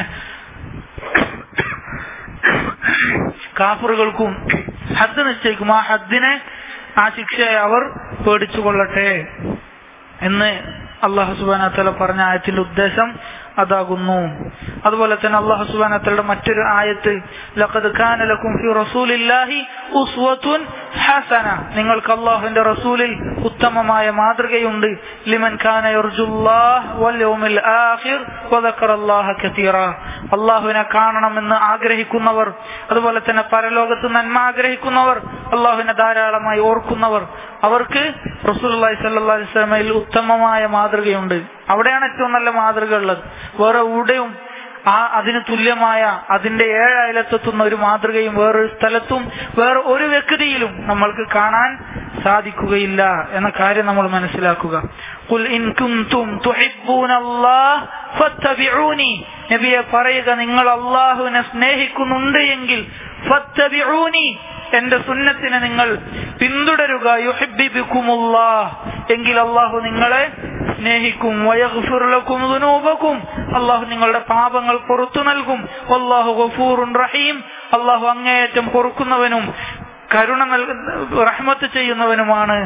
കാഫറുകൾക്കും ഹദ് നിശ്ചയിക്കും ആ ഹദ്ദിനെ ആ ശിക്ഷയെ അവർ പേടിച്ചു കൊള്ളട്ടെ എന്ന് അള്ളാഹു സുബാനത്തല പറഞ്ഞ ആയത്തിന്റെ ഉദ്ദേശം അതാകുന്നു അതുപോലെ തന്നെ അള്ളാഹു സുബാനത്തലയുടെ മറ്റൊരു ആയത്ത് ലഖദ് കാന ലക്കും ഫി റസൂലില്ലാഹി ഉസ്വത്തുൻ ഹസന നിങ്ങൾക്ക് അള്ളാഹുവിന്റെ റസൂലിൽ ഉത്തമമായ മാതൃകയുണ്ട് ലിമൻ കാന യർജുല്ലാഹ് വൽ യൗമിൽ ആഖിർ വദക്കറല്ലാഹ കതീറ അള്ളാഹുവിനെ കാണണമെന്ന് ആഗ്രഹിക്കുന്നവർ അതുപോലെ തന്നെ പരലോകത്ത് നന്മ ആഗ്രഹിക്കുന്നവർ അള്ളാഹുവിനെ ധാരാളമായി ഓർക്കുന്നവർ അവർക്ക് റസൂലുള്ളാഹി സ്വല്ലല്ലാഹി അലൈഹി വസല്ലമയിൽ ഉത്തമമായ മാതൃകയുണ്ട് അവിടെയാണ് ഏറ്റവും നല്ല മാതൃക ഉള്ളത് വേറെ എവിടെയും ആ അതിന് തുല്യമായ അതിന്റെ ഏഴ് അയലത്തെത്തുന്ന ഒരു മാതൃകയും വേറൊരു സ്ഥലത്തും വേറെ ഒരു വ്യക്തിയിലും നമ്മൾക്ക് കാണാൻ സാധിക്കുകയില്ല എന്ന കാര്യം നമ്മൾ മനസ്സിലാക്കുക ഖുൽ ഇൻ കുൻതും തുഹിബ്ബൂനല്ലാഹ് ഫത്തബിഊനി നബിയെ പറയുക നിങ്ങൾ അള്ളാഹുവിനെ സ്നേഹിക്കുന്നുണ്ട് എങ്കിൽ ഫത്തബിഊനി എന്റെ സുന്നത്തിനെ നിങ്ങൾ പിന്തുടരുക യുഹിബ്ബിബിക്കുമുല്ലാഹ് എങ്കിൽ അള്ളാഹു നിങ്ങളെ സ്നേഹിക്കും വയഗ്ഫിറുലക്കും ദുനൂബക്കും അള്ളാഹു നിങ്ങളുടെ പാപങ്ങൾ പുറത്തു നൽകും അള്ളാഹു ഗഫൂറുൻ റഹീം അള്ളാഹു അങ്ങേയറ്റം പൊറുക്കുന്നവനും കരുണ നൽകുന്ന റഹ്മത്ത് ചെയ്യുന്നവനുമാണ്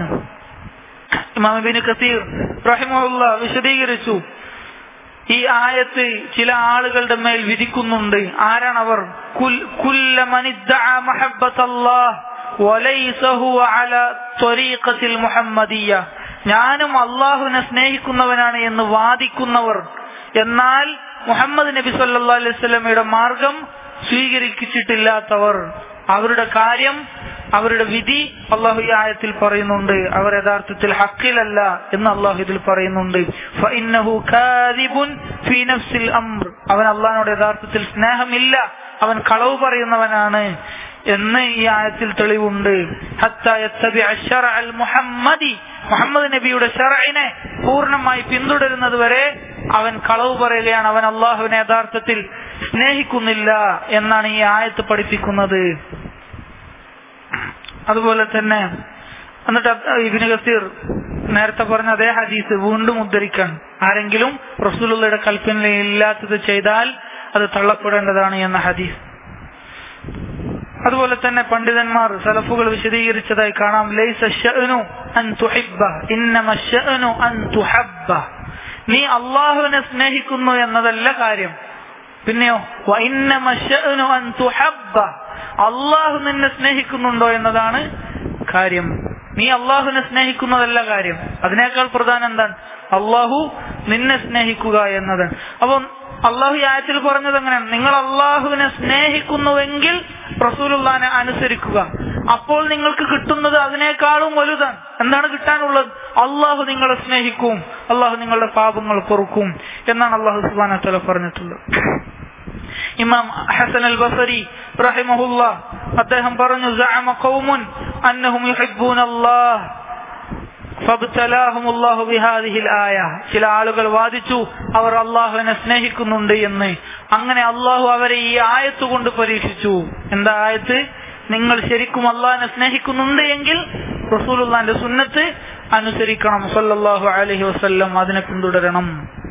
ഇമാം ഇബ്നു കസീർ റഹിമഹുല്ല വിശദീകരിച്ചു ഈ ആയത്ത് ചില ആളുകളുടെ മേൽ വിധിക്കുന്നുണ്ട് ആരാണവർ കുൽ- കുല്ലമനിദ്ദഅ മഹബ്ബത്തല്ലാഹ് വലൈസ ഹുവ അല ത്വരീഖത്തിൽ മുഹമ്മദിയ്യ ഞാനും അള്ളാഹുവിനെ സ്നേഹിക്കുന്നവനാണ് എന്ന് വാദിക്കുന്നവർ എന്നാൽ മുഹമ്മദ് നബി സല്ലല്ലാഹു അലൈഹി വസല്ലമയുടെ മാർഗം സ്വീകരിച്ചിട്ടില്ലാത്തവർ അവരുടെ കാര്യം അവരുടെ വിധി അള്ളാഹു ഈ ആയത്തിൽ പറയുന്നുണ്ട് അവർ യഥാർത്ഥത്തിൽ ഹക്കിലല്ല എന്ന് അള്ളാഹു ഇതിൽ പറയുന്നുണ്ട് ഫഇന്നഹു കാദിബുൻ ഫീ നഫ്സിൽ അംർ അവൻ അള്ളാഹിനോട് യഥാർത്ഥത്തിൽ സ്നേഹമില്ല അവൻ കളവ് പറയുന്നവനാണ് എന്ന് ഈ ആയത്തിൽ തെളിവുണ്ട് ഹത്താ യത്തബിഅ ശറഅൽ മുഹമ്മദി മുഹമ്മദ് നബിയുടെ ഷറഇനെ പൂർണ്ണമായി പിന്തുടരുന്നത് വരെ അവൻ കളവ് പറയുകയാണ് അവൻ അള്ളാഹുവിനെ യഥാർത്ഥത്തിൽ സ്നേഹിക്കുന്നില്ല എന്നാണ് ഈ ആയത്ത് പഠിപ്പിക്കുന്നത് അതുപോലെ തന്നെ എന്നിട്ട് ഇബിന് കസീർ നേരത്തെ പറഞ്ഞ അതേ ഹദീസ് വീണ്ടും ഉദ്ധരിക്കാൻ ആരെങ്കിലും റസൂലുള്ളയുടെ കൽപ്പനയിൽ ഇല്ലാത്തത് ചെയ്താൽ അത് തള്ളപ്പെടേണ്ടതാണ് എന്ന ഹദീസ് അതുപോലെ തന്നെ പണ്ഡിതന്മാർ സലഫുകൾ വിശദീകരിച്ചതായി കാണാം ലൈസ ശഅ്നു അൻ തുഹിബ്ബ ഇന്നമ ശഅ്നു അൻ തുഹബ്ബ നീ അള്ളാഹുവിനെ സ്നേഹിക്കുന്നു എന്നതല്ല കാര്യം പിന്നെയോ വ ഇന്നമ ശഅ്നു അൻ തുഹബ്ബ അള്ളാഹു നിന്നെ സ്നേഹിക്കുന്നുണ്ടോ എന്നതാണ് കാര്യം നീ അള്ളാഹുവിനെ സ്നേഹിക്കുന്നതല്ല കാര്യം അതിനേക്കാൾ പ്രധാനം എന്താണ് അള്ളാഹു നിന്നെ സ്നേഹിക്കുക എന്നതാണ് അപ്പം അള്ളാഹു ഈ ആയത്തിൽ പറഞ്ഞത് എങ്ങനെയാണ് നിങ്ങൾ അള്ളാഹുവിനെ സ്നേഹിക്കുന്നുവെങ്കിൽ റസൂലുള്ളാനെ അനുസരിക്കുക അപ്പോൾ നിങ്ങൾക്ക് കിട്ടുന്നത് അതിനേക്കാളും വലുതാണ് എന്താണ് കിട്ടാനുള്ളത് അള്ളാഹു നിങ്ങളെ സ്നേഹിക്കും അള്ളാഹു നിങ്ങളുടെ പാപങ്ങൾ പൊറുക്കും എന്നാണ് അള്ളാഹു സുബാന തല പറഞ്ഞിട്ടുള്ളത് ഇമാം ഹസൻ അൽ ബസരി റഹിമഹുല്ല അദ്ദേഹം പറഞ്ഞു زعم قوم أنهم يحبون الله فابتلاهم الله بهذه الآية ചില ആളുകൾ വാദിച്ചു അവർ അള്ളാഹുവിനെ സ്നേഹിക്കുന്നുണ്ട് എന്ന് അങ്ങനെ അള്ളാഹു അവരെ ഈ ആയത്ത് കൊണ്ട് പരീക്ഷിച്ചു എന്താ ആയത്ത് നിങ്ങൾ ശരിക്കും അള്ളാഹിനെ സ്നേഹിക്കുന്നുണ്ട് എങ്കിൽ റസൂലുള്ളാന്റെ സുന്നത്ത് അനുസരിക്കണം സല്ലല്ലാഹു അലൈഹി വസല്ലം അതിനെ പിന്തുടരണം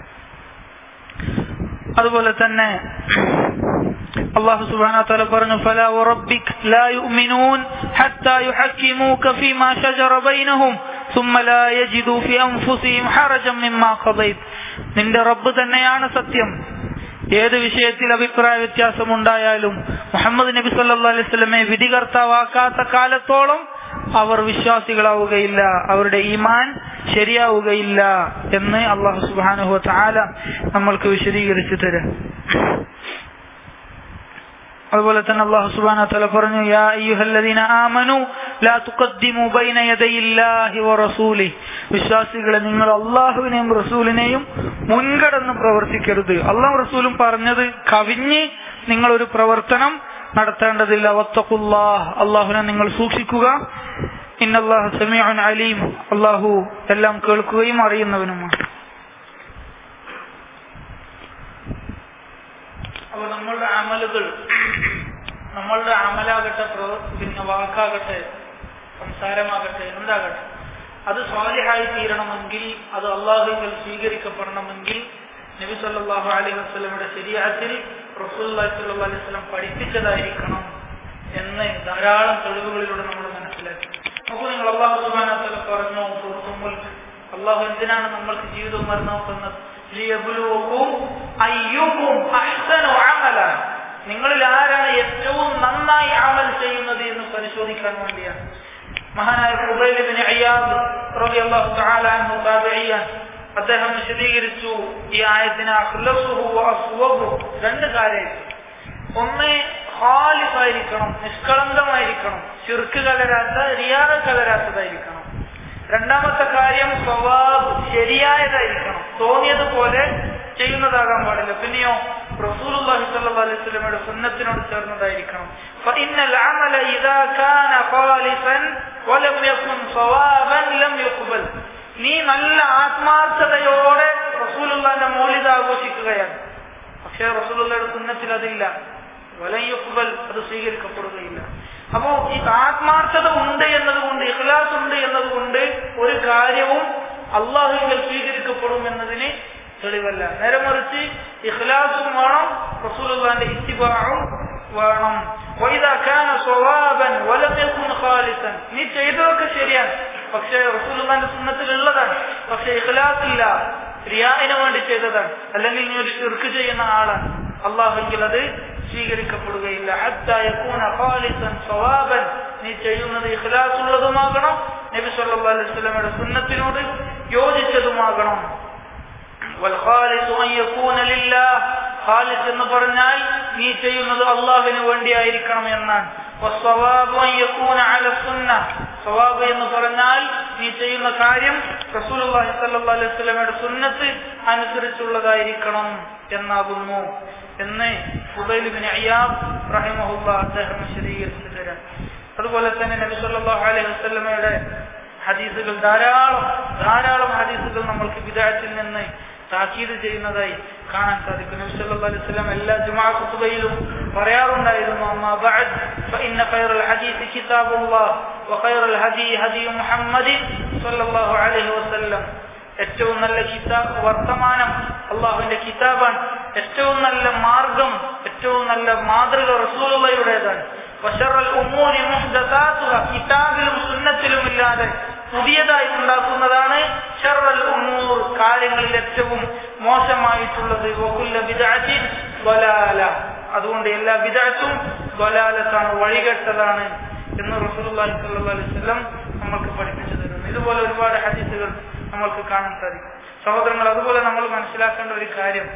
അതുപോലെ തന്നെ അള്ളാഹു സുബ്ഹാനഹു വതആല പറഞ്ഞു ഫലാ വറബ്ബിക് ലാ യുഅ്മിനൂൻ ഹത്താ യുഹക്കിമൂക ഫീമാ ശജറ ബൈനഹും ثم لا يجدوا في أنفسهم حرجا مما قضيت നിന്റെ റബ്ബ് തന്നെയാണ് സത്യം ഏത് വിഷയത്തിൽ അഭിപ്രായ വ്യത്യാസം ഉണ്ടായാലും മുഹമ്മദ് നബി സല്ലല്ലാഹു അലൈഹി വസല്ലമയെ വിധികർത്താവാക്കാത്ത കാലത്തോളം അവർ വിശ്വാസികളാവുകയില്ല അവരുടെ ഈമാൻ ശരിയാവുകയില്ല എന്ന് അള്ളാഹു സുബാനുഹു താല നമ്മൾക്ക് വിശദീകരിച്ചു തരാം അതുപോലെ തന്നെ അള്ളാഹു സുബാന തല പറഞ്ഞു യാ അയ്യുഹല്ലദീന ആമനു ലാ തുഖദ്ദിമു ബൈന യദയില്ലാഹി വറസൂലി വിശ്വാസികളെ നിങ്ങൾ അള്ളാഹുവിനെയും റസൂലിനെയും മുൻകടന്ന് പ്രവർത്തിക്കരുത് അള്ളാഹു റസൂലും പറഞ്ഞത് കവിഞ്ഞ് നിങ്ങൾ ഒരു പ്രവർത്തനം നടത്തേണ്ടതില്ല വത്തഖുല്ലാഹ് അള്ളാഹുവിനെ നിങ്ങൾ സൂക്ഷിക്കുക ഇന്നല്ലാഹു സമീഉൻ അലീം അള്ളാഹു എല്ലാം കേൾക്കുകയും അറിയുന്നവനുമാണ് അപ്പൊ നമ്മളുടെ അമലുകൾ നമ്മളുടെ അമലാകട്ടെ പ്രവ- പിന്നെ വാക്കാകട്ടെ സംസാരമാകട്ടെ എന്താകട്ടെ അത് സ്വാലിഹായി തീരണമെങ്കിൽ അത് അള്ളാഹുവിൽ സ്വീകരിക്കപ്പെടണമെങ്കിൽ നബി സല്ലല്ലാഹു അലൈഹി വസല്ലമയുടെ ശരീരത്തിൽ റസൂലുള്ളാഹി സ്വല്ലല്ലാഹു അലൈഹി വസല്ലം പഠിപ്പിച്ചതായിരിക്കണം എന്ന് ധാരാളം തെളിവുകളിലൂടെ നമ്മൾ മനസ്സിലാക്കി അപ്പോൾ നിങ്ങൾ അള്ളാഹു സുബ്ഹാനഹു വ തആല പറഞ്ഞു സൂറത്തുൽ മുൽക്ക് അള്ളാഹു എന്തിനാണ് നമ്മൾക്ക് ജീവിതവും മരണവും തന്നത് ലിയബ്ലുവക്കും അയ്യുക്കും അഹ്സനു അമല നിങ്ങളിൽ ആരാണ് ഏറ്റവും നന്നായി അമൽ ചെയ്യുന്നത് എന്ന് പരിശോധിക്കാൻ വേണ്ടിയാണ് മഹാനായ ഖുബൈൽ ഇബ്നു അയ്യാദ് റളിയല്ലാഹു തആല അൻഹു താബിഈൻ അദ്ദേഹം വിശദീകരിച്ചു ഈ ആയത്തിന് അഖ്ലസുഹു വഅസ്വബു രണ്ട് കാര്യം ഒന്ന് ഖാലിസായിരിക്കണം നിഷ്കളങ്കമായിരിക്കണം ശിർക്ക് കലരാത്ത റിയാദ കലരാത്തതായിരിക്കണം രണ്ടാമത്തെ കാര്യം സ്വഭാവ് ശരിയായതായിരിക്കണം തോന്നിയതുപോലെ ചെയ്യുന്നതാകാൻ പാടില്ല പിന്നെയോ റസൂലുള്ളാഹി സ്വല്ലല്ലാഹു അലൈഹി വസല്ലമയുടെ സുന്നത്തിനോട് ചേർന്നതായിരിക്കണം فإن العمل إذا كان خالصا ولم يكن صوابا لم يقبل നീ നല്ല ആത്മാർത്ഥതയോടെ റസൂലുള്ളാഹിന്റെ മൗലിദ് ആഘോഷിക്കുകയാണ് പക്ഷേ റസൂലുള്ളാഹിയുടെ സുന്നത്തിൽ അതില്ല വലയുക്കുബൽ അത് സ്വീകരിക്കപ്പെടുകയില്ല അപ്പോ ഈ ആത്മാർത്ഥത ഉണ്ട് എന്നതുകൊണ്ട് ഇഖ്ലാസ് ഉണ്ട് എന്നതുകൊണ്ട് ഒരു കാര്യവും അള്ളാഹുവിൽ സ്വീകരിക്കപ്പെടും എന്നതിന് തെളിവല്ല നേരെ മറിച്ച് ഇഖ്ലാസും വേണം റസൂലുള്ളാഹിന്റെ ഇത്തിബാഉം വേണം വൈദാ കാന സ്വവാബൻ വലം യകുൻ ഖാലിസൻ നീ ചെയ്തതൊക്കെ ശരിയാണ് പക്ഷേ റസൂലുള്ളാഹിന്റെ സുന്നത്തിലുള്ളതാണ് പക്ഷേ ഇഖ്ലാസ് ഇല്ല റിയാഇന് വേണ്ടി ചെയ്തതാണ് അല്ലെങ്കിൽ നീ ഒരു ഷിർക്ക് ചെയ്യുന്ന ആളാണ് അള്ളാഹുങ്കിൽ അത് സ്വീകരിക്കപ്പെടുകയില്ല ഹത്താ യകൂന ഖാലിസൻ സ്വവാബൻ നീ ചെയ്യുന്നത് ഇഖ്ലാസ് ഉള്ളതുമാകണം നബി സല്ലല്ലാഹു അലൈഹി വസല്ലമയുടെ സുന്നത്തിനോട് യോജിച്ചതുമാകണം والخالص أن يكون لله خالص എന്ന് പറഞ്ഞാൽ നീ ചെയ്യുന്നത് അള്ളാഹുവിന് വേണ്ടിയായിരിക്കണം എന്നാണ് والصواب أن يكون على السنة സവാബ് എന്ന് പറഞ്ഞാൽ നീ ചെയ്യുന്ന കാര്യം റസൂലുള്ളാഹി സ്വല്ലല്ലാഹു അലൈഹി വസല്ലമയുടെ സുന്നത്ത് അനുസരിച്ചുള്ളതായിരിക്കണം എന്നാകുന്നു എന്ന് ഫുദൈൽ ഇബ്നു അയ്യാബ് റഹിമഹുല്ലാ അദ്ദേഹം വിശദീകരിച്ചു തരാം അതുപോലെ തന്നെ നബി സല്ലല്ലാഹു അലൈഹി വസല്ലമയുടെ ഹദീസുകൾ ധാരാളം ധാരാളം ഹദീസുകൾ നമ്മൾക്ക് വിദായത്തിൽ നിന്ന് താക്കീത് ചെയ്യുന്നതായി കാണാൻ സാധിക്കും നബി സല്ലല്ലാഹു അലൈഹി വസല്ലം എല്ലാ ജുമാ ഖുതുബയിലും പറയാറുണ്ടായിരുന്നു അമ്മാ ബഅദ് ഫഇന്ന ഖൈറൽ ഹദീസ് കിതാബുല്ലാഹ് വഖൈറൽ ഹദി ഹദി മുഹമ്മദിൻ സല്ലല്ലാഹു അലൈഹി വസല്ലം ഏറ്റവും നല്ല കിതാബ് വർത്തമാനം അള്ളാഹുവിന്റെ കിതാബാണ് ഏറ്റവും നല്ല മാർഗം ഏറ്റവും നല്ല മാതൃക റസൂലുള്ളയുടേതാണ് വശറൽ ഉമ്മൂരി മുഹ്ദസാത്തുഹ കിതാബിലും സുന്നത്തിലും ഇല്ലാതെ പുതിയതായി ഉണ്ടാക്കുന്നതാണ് ഷറൽ ഉമ്മൂർ കാര്യങ്ങളിൽ ഏറ്റവും മോശമായിട്ടുള്ളത് വകുല്ല ബിദഅത്തിൻ ضലാല അതുകൊണ്ട് എല്ലാ ബിദഅത്തും ضലാലത്താണ് വഴികെട്ടതാണ് എന്ന് റസൂലുള്ളാഹി സ്വല്ലല്ലാഹു അലൈഹി വസല്ലം നമ്മൾക്ക് പഠിപ്പിച്ചു തരുന്നു ഇതുപോലെ ഒരുപാട് ഹദീസുകൾ നമ്മൾക്ക് കാണാൻ സാധിക്കും സഹോദരങ്ങൾ അതുപോലെ നമ്മൾ മനസ്സിലാക്കേണ്ട ഒരു കാര്യം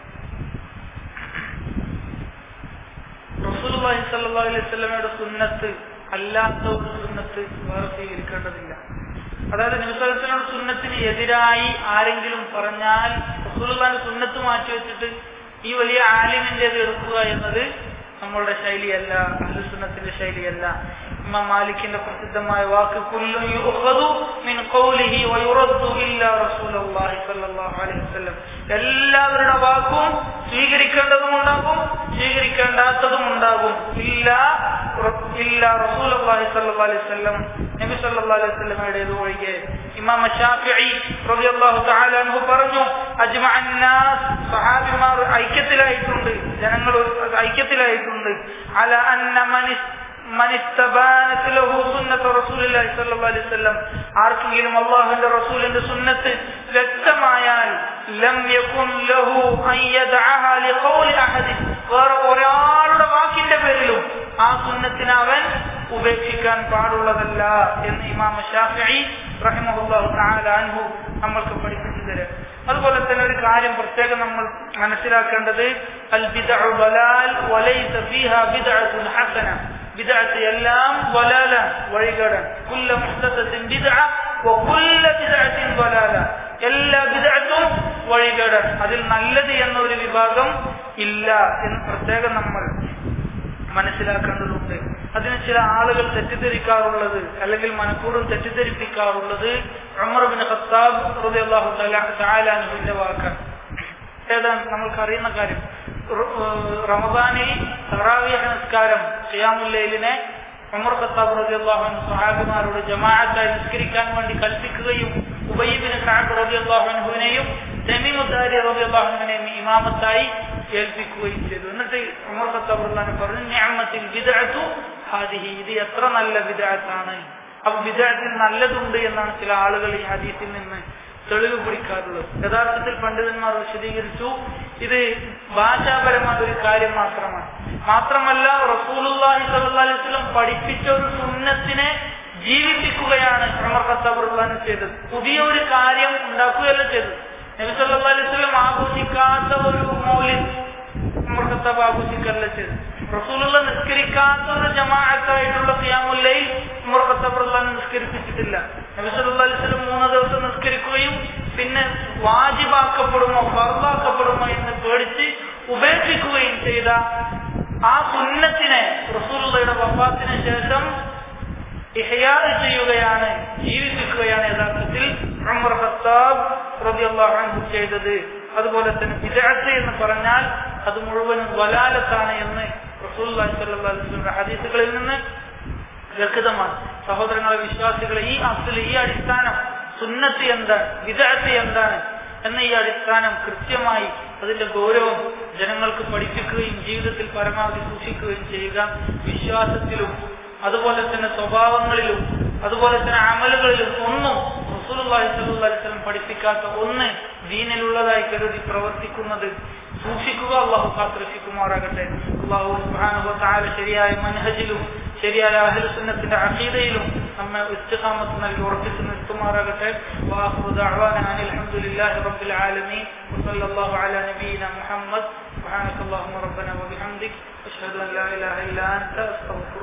റസൂലുള്ളാഹി സ്വല്ലല്ലാഹു അലൈഹി വസല്ലമയുടെ സുന്നത്ത് അല്ലാത്ത ഒരു സുന്നത്ത് വേറെ സ്വീകരിക്കേണ്ടതില്ല അതായത് നബിസ്വലത്തിനോട് സുന്നത്തിന് എതിരായി ആരെങ്കിലും പറഞ്ഞാൽ റസൂലുള്ളാഹിന്റെ സുന്നത്ത് മാറ്റി വെച്ചിട്ട് ഈ വലിയ ആലിമിന്റേത് എടുക്കുക എന്നത് നമ്മളുടെ ശൈലിയല്ല അഹ്ലുസുന്നത്തിന്റെ ശൈലിയല്ല ഇമാം മാലിക്കിന്റെ പ്രസിദ്ധമായ വാക്ക് കുല്ലു യുഖദു മിൻ ഖൗലിഹി വയുറദ്ദു ഇല്ലാ റസൂലുള്ളാഹി സ്വല്ലല്ലാഹു അലൈഹി വസല്ലം എല്ലാവരുടെ വാക്കും സ്വീകരിക്കേണ്ടതും ഉണ്ടാകും സ്വീകരിക്കേണ്ടാത്തതും ഉണ്ടാകും ഇല്ല ഇല്ല റസൂലുള്ളാഹി സ്വല്ലല്ലാഹു അലൈഹി വസല്ലം നബി സല്ലല്ലാഹു അലൈഹി വസല്ലമയുടേത് ഒഴികെ ഇമാം ഷാഫിഈ റളിയല്ലാഹു തആല അൻഹു പറഞ്ഞു അജ്മഅൻ നാസ് സഹാബിമാർ ഐക്യത്തിലായിട്ടുണ്ട് ജനങ്ങൾ ഐക്യത്തിലായിട്ടുണ്ട് അല അന്ന മനിസ് മനിസ്തബാനത്ത് ലഹു സുന്നത്ത് റസൂലുള്ളാഹി സ്വല്ലല്ലാഹു അലൈഹി വസല്ലം ആർക്കെങ്കിലും അല്ലാഹുവിന്റെ റസൂലിന്റെ സുന്നത്ത് വ്യക്തമായാൽ ലം യകുൻ ലഹു അൻ യദഅഹ ലിഖൗലി അഹദി വേറെ ഒരാളുടെ വാക്കിന്റെ പേരിലും ആ സുന്നത്തിനെ അവൻ ഉപേക്ഷിക്കാൻ പാടുള്ളതല്ല എന്ന് ഇമാം ഷാഫിഈ റഹിമഹുല്ലാഹു തആല അൻഹു നമ്മൾക്ക് പഠിപ്പിച്ചു തരാം അതുപോലെ തന്നെ ഒരു കാര്യം പ്രത്യേകം നമ്മൾ മനസ്സിലാക്കേണ്ടത് അൽ ബിദ്അഉ ബലാൽ വലൈസ ഫീഹാ ബിദ്അത്തുൻ ഹസന ബിദ്അത്ത് എല്ലാം വലാല വഴികേടാണ് കുല്ല മുഹ്ദസത്തിൻ ബിദ്അ വകുല്ല ബിദ്അത്തിൻ വലാല എല്ലാ ബിദ്അത്തും വഴികേടാണ് അതിൽ നല്ലത് എന്നൊരു വിഭാഗം ഇല്ല എന്ന് പ്രത്യേകം നമ്മൾ മനസ്സിലാക്കേണ്ടതുണ്ട് അതിന് ചില ആളുകൾ തെറ്റിദ്ധരിക്കാറുള്ളത് അല്ലെങ്കിൽ മനഃപൂർവ്വം തെറ്റിദ്ധരിപ്പിക്കാറുള്ളത് ഉമർബിൻ ഖത്താബ് റളിയല്ലാഹു തആലാനുവിന്റെ വാക്കാണ് ഏതാണ് നമ്മൾക്കറിയുന്ന കാര്യം റമദാനിൽ തറാവിയ നമസ്കാരം ഖിയാമുല്ലൈലിനെ ഉമർ ഖത്താബ് റളിയല്ലാഹു അൻഹു സഹാബിമാരോട് ജമാഅത്തായി നിസ്കരിക്കാൻ വേണ്ടി കൽപ്പിക്കുകയും ഉബയ്യബിന് സഅദ് റളിയല്ലാഹു അൻഹുവിനെയും തമീമുദ്ദാരി റളിയല്ലാഹു അൻഹുവിനെയും ഇമാമത്തായി ഏൽപ്പിക്കുകയും ചെയ്തു എന്നിട്ട് ഉമർ ഖത്താബ് റളിയല്ലാഹു പറഞ്ഞു നിഅമത്തിൽ ബിദ്അത്തു ഹാദിഹി ഇത് എത്ര നല്ല ബിദ്അത്താണ് അപ്പൊ ബിദ്അത്തിൽ നല്ലതുണ്ട് എന്നാണ് ചില ആളുകൾ ഈ ഹദീസിൽ നിന്ന് തെളിവ് പിടിക്കാറുള്ളത് യഥാർത്ഥത്തിൽ പണ്ഡിതന്മാർ വിശദീകരിച്ചു ഇത് ഭാഷാപരമായ ഒരു കാര്യം മാത്രമാണ് മാത്രമല്ല റസൂലുള്ളാഹി സ്വല്ലല്ലാഹി അലൈഹി വസല്ലം പഠിപ്പിച്ച ഒരു സുന്നത്തിനെ ജീവിപ്പിക്കുകയാണ് ഉമർ ഖത്താബ് റളിയല്ലാഹു ചെയ്തത് പുതിയ ഒരു കാര്യം ഉണ്ടാക്കുകയല്ല ചെയ്തത് നബി സല്ലല്ലാഹു അലൈഹി വസല്ലം ആഘോഷിക്കാത്ത ഒരു മൗലിദ് ഉമർ ഖത്താബ് ആഘോഷിക്കല്ല ചെയ്തത് റസൂലുള്ള നിസ്കരിക്കാത്ത ഒരു ജമാഅത്തായിട്ടുള്ള ഖിയാമുല്ലയിൽ ഉമർ ഖത്താബ് റളിയല്ലാഹു നിസ്കരിപ്പിച്ചിട്ടില്ല നബി സല്ലല്ലാഹു അലൈഹി വസല്ലം മൂന്ന് ദിവസം നിസ്കരിക്കുകയും പിന്നെ വാജിബാക്കപ്പെടുമോ ഫർദാക്കപ്പെടുമോ എന്ന് പേടിച്ച് ഉപേക്ഷിക്കുകയും ചെയ്ത ആ സുന്നത്തിനെ റസൂലുള്ളയുടെ വഫാത്തിന് ശേഷം ഇഹ്യാ ചെയ്യുകയാണ് ജീവിപ്പിക്കുകയാണ് യഥാർത്ഥത്തിൽ ഉമർ ഖത്താബ് റളിയല്ലാഹു അൻഹു ചെയ്തത് അതുപോലെ തന്നെ ബിദഅത്ത് എന്ന് പറഞ്ഞാൽ അത് മുഴുവനും വലാലത്താണ് എന്ന് റസൂലുള്ളാഹി സ്വല്ലല്ലാഹു അലൈഹി വസല്ലം ഹദീസുകളിൽ നിന്ന് വ്യക്തമാണ് സഹോദരങ്ങളെ വിശ്വാസികളെ ഈ അസൽ ഈ അടിസ്ഥാനം സുന്നത്ത് എന്താണ് വിദഗ്ധ എന്താണ് എന്ന ഈ അടിസ്ഥാനം കൃത്യമായി അതിന്റെ ഗൗരവം ജനങ്ങൾക്ക് പഠിപ്പിക്കുകയും ജീവിതത്തിൽ പരമാവധി സൂക്ഷിക്കുകയും ചെയ്യുക വിശ്വാസത്തിലും അതുപോലെ തന്നെ സ്വഭാവങ്ങളിലും അതുപോലെ തന്നെ അമലുകളിലും ഒന്നും റസൂലുള്ളാഹി സ്വല്ലല്ലാഹു അലൈഹി വസല്ലം പഠിപ്പിക്കാത്ത ഒന്ന് ദീനിലുള്ളതായി കരുതി പ്രവർത്തിക്കുന്നത് സൂക്ഷിക്കുക അള്ളാഹു കാത്തുരക്ഷിക്കുമാറാകട്ടെ അള്ളാഹു സുബ്ഹാനഹു വ തആല ശരിയായ മനഹജിലും ശരിയായ അഹ്ലുസുന്നത്തിന്റെ അഖീദയിലും നമ്മെ ഇസ്തിഖാമത്ത് നൽകി ഉറപ്പിച്ച് നിർത്തുമാറാകട്ടെ വാഹു ദഅവാന അനിൽ ഹംദുലില്ലാഹി റബ്ബിൽ ആലമീൻ വസല്ലല്ലാഹു അലാ നബിയിന മുഹമ്മദ് സുബ്ഹാനക അല്ലാഹുമ്മ റബ്ബന വബിഹംദിക് അഷ്ഹദു അൻ ലാ ഇലാഹ ഇല്ലാ അൻത അസ്തഗ്ഫിറുക